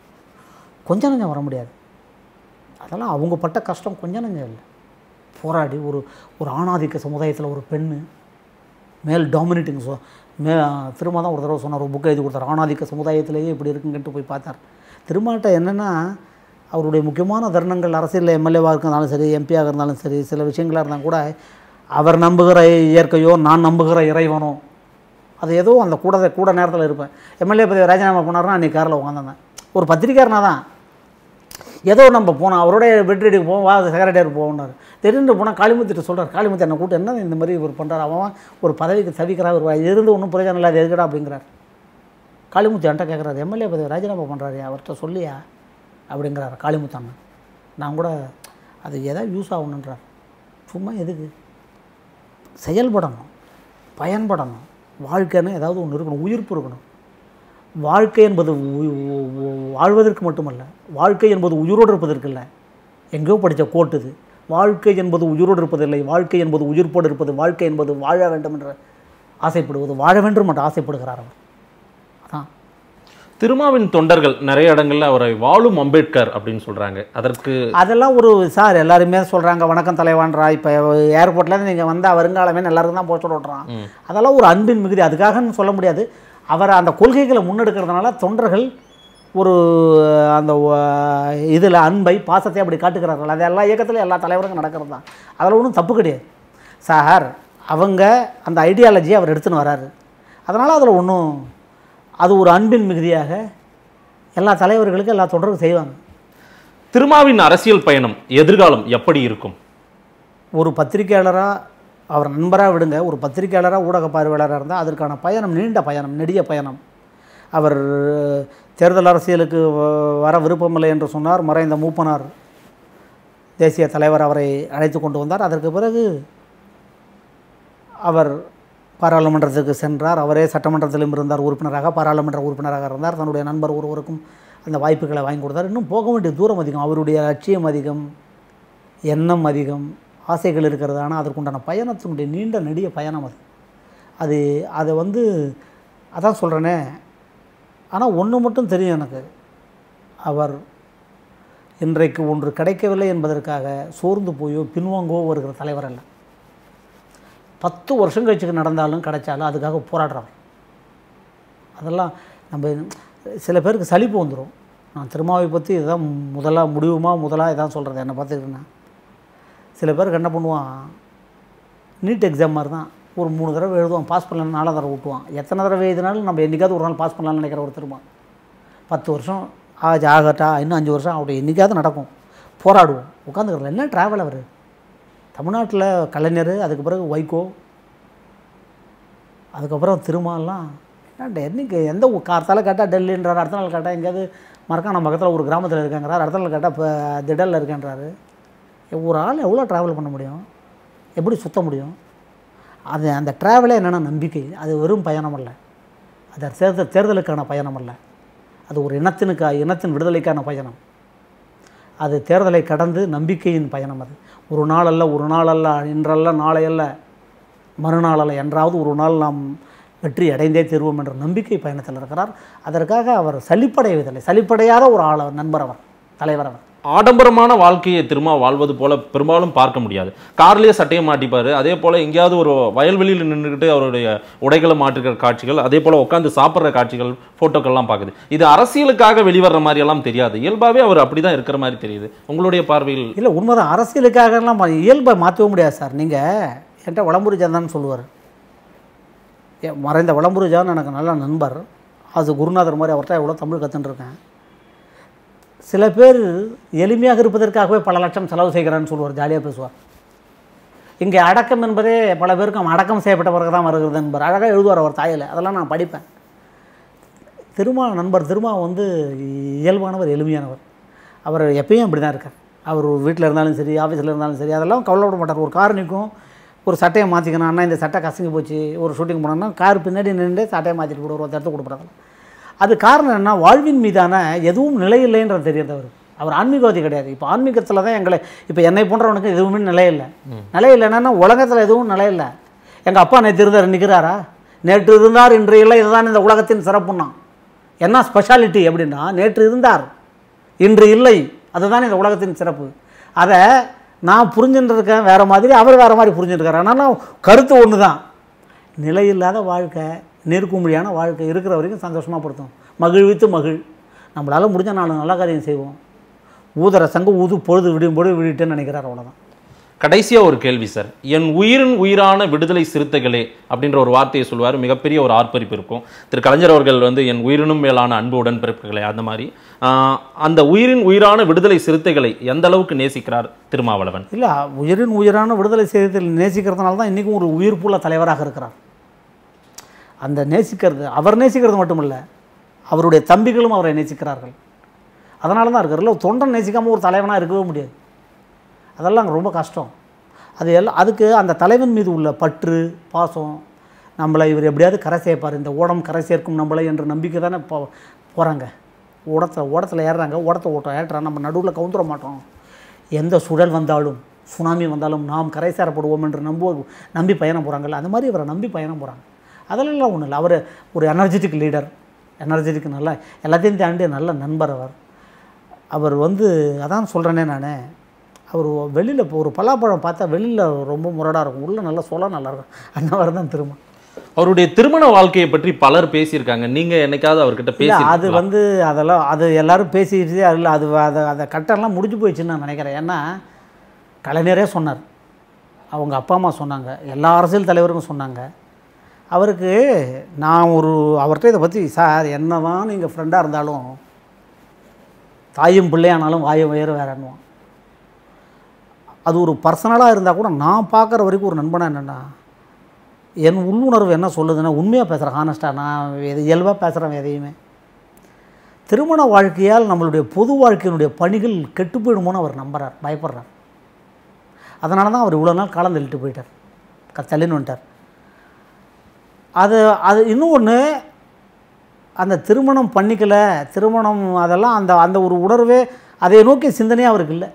கொஞ்சம் நஞ்சம் வர முடியாது அதெல்லாம் அவங்க பட்ட கஷ்டம் கொஞ்சம் நஞ்சம் இல்லை போராடி ஒரு ஒரு ஆணாதிக்க சமுதாயத்தில் ஒரு பெண்ணு மேல் டாமினேட்டிங் சொ மே திரும்ப தான் ஒரு தடவை சொன்னார் ஒரு புக்கை எழுதி கொடுத்தார் ஆணாதிக்க சமுதாயத்திலேயே இப்படி இருக்குங்கன்ட்டு போய் பார்த்தார் திருமாட்ட என்னென்னா அவருடைய முக்கியமான தருணங்கள் அரசியலில் எம்எல்ஏவாக இருந்தாலும் சரி எம்பியாக இருந்தாலும் சரி சில விஷயங்களாக இருந்தால் கூட அவர் நம்புகிற இயற்கையோ நான் நம்புகிற இறைவனோ அது ஏதோ அந்த கூட கூட நேரத்தில் இருப்பேன் எம்எல்ஏ பதவி ராஜினாமா பண்ணாருன்னா அன்றைக்கி காரில் உட்காந்துருந்தேன் ஒரு பத்திரிக்காரனா தான் ஏதோ நம்ம போனோம் அவரோட வெற்றிக்கு போவோம் வா செக்ரட்டரி போவோம்னாரு திடீர்னு போனால் காளிமுத்திட்ட சொல்கிறார் காளிமுத்தி என்னை கூட்டு என்ன இந்த மாதிரி இவர் பண்ணுறாரு அவன் ஒரு பதவிக்கு தவிக்கிறா ஒரு இருந்து ஒன்றும் பிரயோஜனம் இல்லாத எதுக்கடா அப்படிங்கிறார் காளிமுத்து என்கிட்ட கேட்குறாரு எம்எல்ஏ பதவி ராஜினாமா பண்ணுறாரு அவர்கிட்ட சொல்லியா அப்படிங்கிறார் காளிமுத்து அண்ணன் நான் கூட அது எதாவது யூஸ் ஆகணுன்றார் சும்மா எதுக்கு செயல்படணும் பயன்படணும் வாழ்க்கைன்னு ஏதாவது ஒன்று இருக்கணும் உயிர்ப்பு இருக்கணும் வாழ்க்கை என்பது உ- உ- உ- வாழ்வதற்கு மட்டுமல்ல வாழ்க்கை என்பது உயிரோடு இருப்பதற்கு இல்லை எங்கேயோ படித்த கோட்டு இது வாழ்க்கை என்பது உயிரோடு இருப்பதில்லை வாழ்க்கை என்பது உயிர்ப்போடு இருப்பது வாழ்க்கை என்பது வாழ வேண்டும் என்று ஆசைப்படுவது வாழ வேண்டும் என்று ஆசைப்படுகிறார் அவர் அதான்
திருமாவின் தொண்டர்கள் நிறைய இடங்கள்ல அவரை வாழும் அம்பேத்கர் அப்படின்னு சொல்றாங்க அதற்கு
அதெல்லாம் ஒரு சார் எல்லாருமே சொல்கிறாங்க வணக்கம் தலைவான்றா இப்போ ஏர்போர்ட்லேருந்து நீங்கள் வந்தால் வருங்காலமே எல்லாருக்கும் தான் போஸ்டர் ஓட்டுறான் அதெல்லாம் ஒரு அன்பின் மிகுதி அதுக்காகன்னு சொல்ல முடியாது அவர் அந்த கொள்கைகளை முன்னெடுக்கிறதுனால தொண்டர்கள் ஒரு அந்த இதில் அன்பை பாசத்தை அப்படி காட்டுகிறார்கள் அது எல்லா இயக்கத்திலும் எல்லா தலைவருக்கும் நடக்கிறது தான் அதில் ஒன்றும் தப்பு கிடையாது சார் அவங்க அந்த ஐடியாலஜியை அவர் எடுத்துன்னு வராரு அதனால் அதில் ஒன்றும் அது ஒரு அன்பின் மிகுதியாக எல்லா தலைவர்களுக்கும் எல்லா தொண்டர்களும் செய்வாங்க
திருமாவின் அரசியல் பயணம் எதிர்காலம் எப்படி இருக்கும்
ஒரு பத்திரிக்கையாளராக அவர் நண்பராக விடுங்க ஒரு பத்திரிக்கையாளராக ஊடக பார்வையாளராக இருந்தால் அதற்கான பயணம் நீண்ட பயணம் நெடிய பயணம் அவர் தேர்தல் அரசியலுக்கு வ- வர விருப்பமில்லை என்று சொன்னார் மறைந்த மூப்பனார் தேசிய தலைவர் அவரை அழைத்து கொண்டு வந்தார் அதற்கு பிறகு அவர் பாராளுமன்றத்துக்கு சென்றார் அவரே சட்டமன்றத்திலும் இருந்தார் உறுப்பினராக பாராளுமன்ற உறுப்பினராக இருந்தார் தன்னுடைய நண்பர் ஒருவருக்கும் அந்த வாய்ப்புகளை வாங்கி கொடுத்தார் இன்னும் போக வேண்டிய தூரம் அதிகம் அவருடைய லட்சியம் அதிகம் எண்ணம் அதிகம் ஆசைகள் இருக்கிறது ஆனால் அதற்குண்டான பயணத்தினுடைய நீண்ட நெடிய பயணம் அது அது அதை வந்து அதான் சொல்கிறேனே ஆனால் ஒன்று மட்டும் தெரியும் எனக்கு அவர் இன்றைக்கு ஒன்று கிடைக்கவில்லை என்பதற்காக சோர்ந்து போயோ பின்வாங்கவோ வருகிற தலைவர் அல்ல பத்து வருஷம் கழிச்சுக்கு நடந்தாலும் கிடைச்சாலும் அதுக்காக போராடுறவர் அதெல்லாம் நம்ம சில பேருக்கு சலிப்பு வந்துடும் நான் திருமாவை பற்றி இதுதான் முதலாக முடிவுமா முதலாக இதான் சொல்கிறது என்னை பார்த்துக்கிட்டேன்னா சில பேருக்கு என்ன பண்ணுவான் நீட் எக்ஸாம் மாதிரி தான் ஒரு மூணு தடவை எழுதுவான் பாஸ் பண்ணலாம் நாலாம் தடவை விட்டுவான் எத்தனை தடவை எழுதினாலும் நம்ம என்றைக்காவது ஒரு நாள் பாஸ் பண்ணலாம்னு நினைக்கிற ஒரு திரும்ப பத்து வருஷம் ஆச்சு ஆகட்டா இன்னும் அஞ்சு வருஷம் ஆகட்டும் என்றைக்காவது நடக்கும் போராடுவோம் உட்காந்துக்கிறல என்ன ட்ராவல் அவர் தமிழ்நாட்டில் கலைஞர் அதுக்கு பிறகு வைகோ அதுக்கப்புறம் திருமாலாம் என்ன என்னைக்கு எந்த ஊ- கார்த்தால கேட்டால் டெல்லின்றார் அடுத்த நாள் கேட்டால் எங்கேயாவது மறக்கான பக்கத்தில் ஒரு கிராமத்தில் இருக்கேங்கிறார் அடுத்த நாள் கேட்டால் இப்போ திடலில் இருக்கேன்றாரு ஒரு ஆள் எவ்வளோ ட்ராவல் பண்ண முடியும் எப்படி சுத்த முடியும் அது அந்த ட்ராவலே என்னென்னா நம்பிக்கை அது வெறும் பயணம் அல்ல அது தேர்தல் தேர்தலுக்கான பயணம் அல்ல அது ஒரு இனத்தினுக்கா இனத்தின் விடுதலைக்கான பயணம் அது தேர்தலை கடந்து நம்பிக்கையின் பயணம் அது ஒரு நாள் அல்ல ஒரு நாள் அல்ல இன்றல்ல நாளை அல்ல மறுநாள் அல்ல என்றாவது ஒரு நாள் நாம் வெற்றி அடைந்தே தீர்வோம் என்ற நம்பிக்கை பயணத்தில் இருக்கிறார் அதற்காக அவர் சலிப்படையவில்லை சலிப்படையாத ஒரு ஆள் அவர் நண்பர் அவர் தலைவர் அவர்
ஆடம்பரமான வாழ்க்கையை திரும்ப வாழ்வது போல பெரும்பாலும் பார்க்க முடியாது கார்லயே சட்டையை மாட்டிப்பாரு அதே போல எங்கேயாவது ஒரு வயல்வெளியில் நின்றுக்கிட்டு அவருடைய உடைகளை மாற்றுகிற காட்சிகள் அதே போல உட்காந்து சாப்பிட்ற காட்சிகள் போட்டோக்கள்லாம் பார்க்குது இது அரசியலுக்காக வெளிவர்ற மாதிரி எல்லாம் தெரியாது இயல்பாவே அவர் அப்படிதான் இருக்கிற மாதிரி தெரியுது உங்களுடைய பார்வையில்
இல்லை உண்மைதான் அரசியலுக்காகலாம் மா- இயல்பை மாற்றவே முடியாது சார் நீங்கள் என்கிட்ட வளம்புரி ஜான் சொல்லுவார் மறைந்த வளம்புரி ஜான் எனக்கு நல்ல நண்பர் அது குருநாதர் மாதிரி அவர்கிட்ட எவ்வளோ தமிழ் கற்றுன்னு இருக்கேன் சில பேர் எளிமையாக இருப்பதற்காகவே பல லட்சம் செலவு செய்கிறான்னு சொல்லுவார் ஜாலியாக பேசுவார் இங்கே அடக்கம் என்பதே பல பேருக்கு அவன் அடக்கம் செய்யப்பட்ட பிறகு தான் வருகிறது என்பர் அழகாக எழுதுவார் அவர் தாயில் அதெல்லாம் நான் படிப்பேன் திருமா நண்பர் திருமா வந்து இயல்பானவர் எளிமையானவர் அவர் எப்பயும் இப்படி தான் இருக்கார் அவர் வீட்டில் இருந்தாலும் சரி ஆஃபீஸில் இருந்தாலும் சரி அதெல்லாம் கவலைப்பட மாட்டார் ஒரு கார் நிற்கும் ஒரு சட்டையை மாற்றிக்கணும் அண்ணா இந்த சட்டை கசங்கி போச்சு ஒரு ஷூட்டிங் போனோம்னா கார் பின்னாடி நின்று சட்டையை மாற்றிட்டு போடுவார் ஒரு இடத்த கொடுப்பறதில்ல அது காரணம் என்ன வாழ்வின் மீதான எதுவும் நிலை இல்லைன்றது தெரியாது அவர் அவர் ஆன்மீகவாதி கிடையாது இப்போ ஆன்மீகத்தில் தான் எங்களை இப்போ என்னை போன்றவனுக்கு எதுவுமே நிலை இல்லை நிலை இல்லைன்னா உலகத்தில் எதுவும் நிலை இல்லை எங்கள் அப்பா நேற்று இருந்தார் நிற்கிறாரா நேற்று இருந்தார் இன்று இல்லை இதுதான் இந்த உலகத்தின் சிறப்புன்னா என்ன ஸ்பெஷாலிட்டி அப்படின்னா நேற்று இருந்தார் இன்று இல்லை அதுதான் இந்த உலகத்தின் சிறப்பு அதை நான் புரிஞ்சுட்டு இருக்கேன் வேறு மாதிரி அவர் வேறு மாதிரி புரிஞ்சுட்டுருக்காரு ஆனால் கருத்து ஒன்று தான் நிலையில்லாத வாழ்க்கை நெருக்கும்படியான வாழ்க்கை இருக்கிற வரைக்கும் சந்தோஷமாக படுத்தும் மகிழ்வித்து மகிழ் நம்மளால் முடிஞ்ச நாலு நல்ல காரியம் செய்வோம் ஊதுற சங்கு ஊது பொழுது விடியும் பொழுது விடிட்டேன்னு நினைக்கிறார் அவ்வளோதான்
கடைசியா ஒரு கேள்வி சார் என் உயிரின் உயிரான விடுதலை சிறுத்தைகளே அப்படின்ற ஒரு வார்த்தையை சொல்லுவார் மிகப்பெரிய ஒரு ஆர்ப்பரிப்பு இருக்கும் திரு கலைஞர் அவர்கள் வந்து என் உயிரினும் மேலான அன்பு உடன்பிறப்புகளே அந்த மாதிரி ஆஹ், அந்த உயிரின் உயிரான விடுதலை சிறுத்தைகளை எந்த அளவுக்கு நேசிக்கிறார் திருமாவளவன்
இல்லை உயிரின் உயிரான விடுதலை செய்தியில் நேசிக்கிறதுனால தான் இன்றைக்கும் ஒரு உயிர்ப்புள்ள தலைவராக இருக்கிறார் அந்த நேசிக்கிறது அவர் நேசிக்கிறது மட்டுமல்ல அவருடைய தம்பிகளும் அவரை நேசிக்கிறார்கள் அதனால தான் இருக்கார் இல்லை தொண்டன் நேசிக்காமல் ஒரு தலைவனாக இருக்கவே முடியாது அதெல்லாம் ரொம்ப கஷ்டம் அது எல்லாம் அதுக்கு அந்த தலைவன் மீது உள்ள பற்று பாசம் நம்மளை இவர் எப்படியாவது கரை சேர்ப்பார் இந்த ஓடம் கரை சேர்க்கும் நம்மளை என்ற நம்பிக்கை தானே போ போகிறாங்க ஓடத்தை ஓடத்தில் ஏறுறாங்க ஓடத்தை ஓட்டம் ஏற்றுறாங்க நம்ம நடுவில் கவுந்துட மாட்டோம் எந்த சுழல் வந்தாலும் சுனாமி வந்தாலும் நாம் கரை சேரப்படுவோம் என்று நம்புவ நம்பி பயணம் போகிறாங்கல்ல அந்த மாதிரி இவரை நம்பி பயணம் போகிறாங்க அதெல்லாம் ஒன்றும் இல்லை அவர் ஒரு எனர்ஜெட்டிக் லீடர் எனர்ஜெட்டிக் நல்ல எல்லாத்தையும் தாண்டி நல்ல நண்பர் அவர் அவர் வந்து அதான் சொல்கிறேனே நான் அவர் வெளியில் இப்போ ஒரு பலாப்பழம் பார்த்தா வெளியில் ரொம்ப முரடாக இருக்கும் உள்ளே நல்லா சொல்ல நல்லா இருக்கும் அந்த மாதிரி தான் திரும்ப
அவருடைய திருமண வாழ்க்கையை பற்றி பலர் பேசியிருக்காங்க நீங்க என்னைக்காவது அவர்கிட்ட
இல்லை அது
பேசி
வந்து அதெல்லாம் அது எல்லாரும் பேசிட்டு அதில் அது அதை அதை கட்டெல்லாம் முடிஞ்சு போயிடுச்சுன்னு நான் நினைக்கிறேன் ஏன்னா கலைஞரே சொன்னார் அவங்க அப்பா அம்மா சொன்னாங்க எல்லா அரசியல் தலைவருக்கும் சொன்னாங்க அவருக்கு நான் ஒரு அவர்கிட்ட இதை பற்றி சார் என்ன தான் நீங்கள் ஃப்ரெண்டாக இருந்தாலும் தாயும் பிள்ளையானாலும் வாயும் வேறு வேறன்னுவான் அது ஒரு பர்சனலாக இருந்தால் கூட நான் பார்க்குற வரைக்கும் ஒரு நண்பனாக என்னென்னா என் உள்ளுணர்வு என்ன சொல்லுதுன்னா உண்மையாக பேசுகிறேன் ஹானஸ்ட்டாக நான் எது இயல்பாக பேசுகிறேன் எதையுமே திருமண வாழ்க்கையால் நம்மளுடைய பொது வாழ்க்கையினுடைய பணிகள் கெட்டு போயிடுமோன்னு அவர் நம்புறார் பயப்படுறார் அதனால தான் அவர் இவ்வளோ நாள் காலம் தள்ளிட்டு போயிட்டார் க தள்ளின்னு வந்துட்டார் அது அது இன்னும் ஒன்று அந்த திருமணம் பண்ணிக்கல திருமணம் அதெல்லாம் அந்த அந்த ஒரு உணர்வே அதை நோக்கி சிந்தனையே அவருக்கு இல்லை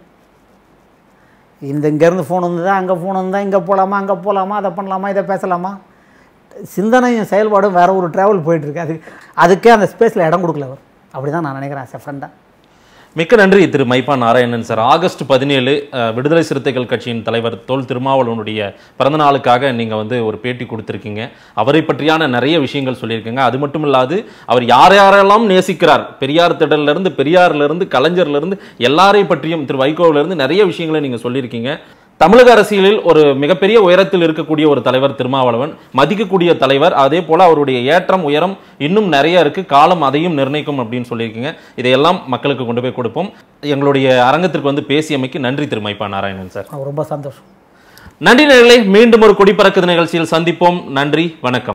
இந்த இங்கேருந்து ஃபோன் வந்ததா அங்கே ஃபோன் வந்தா இங்கே போகலாமா அங்கே போகலாமா அதை பண்ணலாமா இதை பேசலாமா சிந்தனையும் செயல்பாடும் வேற ஒரு ட்ராவல் போயிட்டுருக்கு அது அதுக்கே அந்த ஸ்பேஸில் இடம் கொடுக்கல அவர் அப்படி தான் நான் நினைக்கிறேன் ஆஸ் ஃப்ரெண்டாக
மிக்க நன்றி திரு மைப்பா நாராயணன் சார் ஆகஸ்ட் பதினேழு அஹ், விடுதலை சிறுத்தைகள் கட்சியின் தலைவர் தொல் திருமாவளவனுடைய பிறந்த நாளுக்காக நீங்கள் வந்து ஒரு பேட்டி கொடுத்துருக்கீங்க அவரை பற்றியான நிறைய விஷயங்கள் சொல்லியிருக்கீங்க அது மட்டும் இல்லாது அவர் யார் யாரெல்லாம் நேசிக்கிறார் பெரியார் திடல்ல இருந்து பெரியார்ல இருந்து கலைஞர்ல இருந்து எல்லாரை பற்றியும் திரு வைகோவில இருந்து நிறைய விஷயங்களை நீங்கள் சொல்லியிருக்கீங்க தமிழக அரசியலில் ஒரு மிகப்பெரிய உயரத்தில் இருக்கக்கூடிய ஒரு தலைவர் திருமாவளவன் மதிக்கக்கூடிய தலைவர் அதே போல அவருடைய ஏற்றம் உயரம் இன்னும் நிறைய இருக்கு காலம் அதையும் நிர்ணயிக்கும் அப்படின்னு சொல்லியிருக்கீங்க இதையெல்லாம் மக்களுக்கு கொண்டு போய் கொடுப்போம் எங்களுடைய அரங்கத்திற்கு வந்து பேசியமைக்கு நன்றி திரு மைப்பா நாராயணன் சார்
ரொம்ப சந்தோஷம்
நன்றி நேயர்களே மீண்டும் ஒரு குடிப்பறக்குது நிகழ்ச்சியில் சந்திப்போம் நன்றி வணக்கம்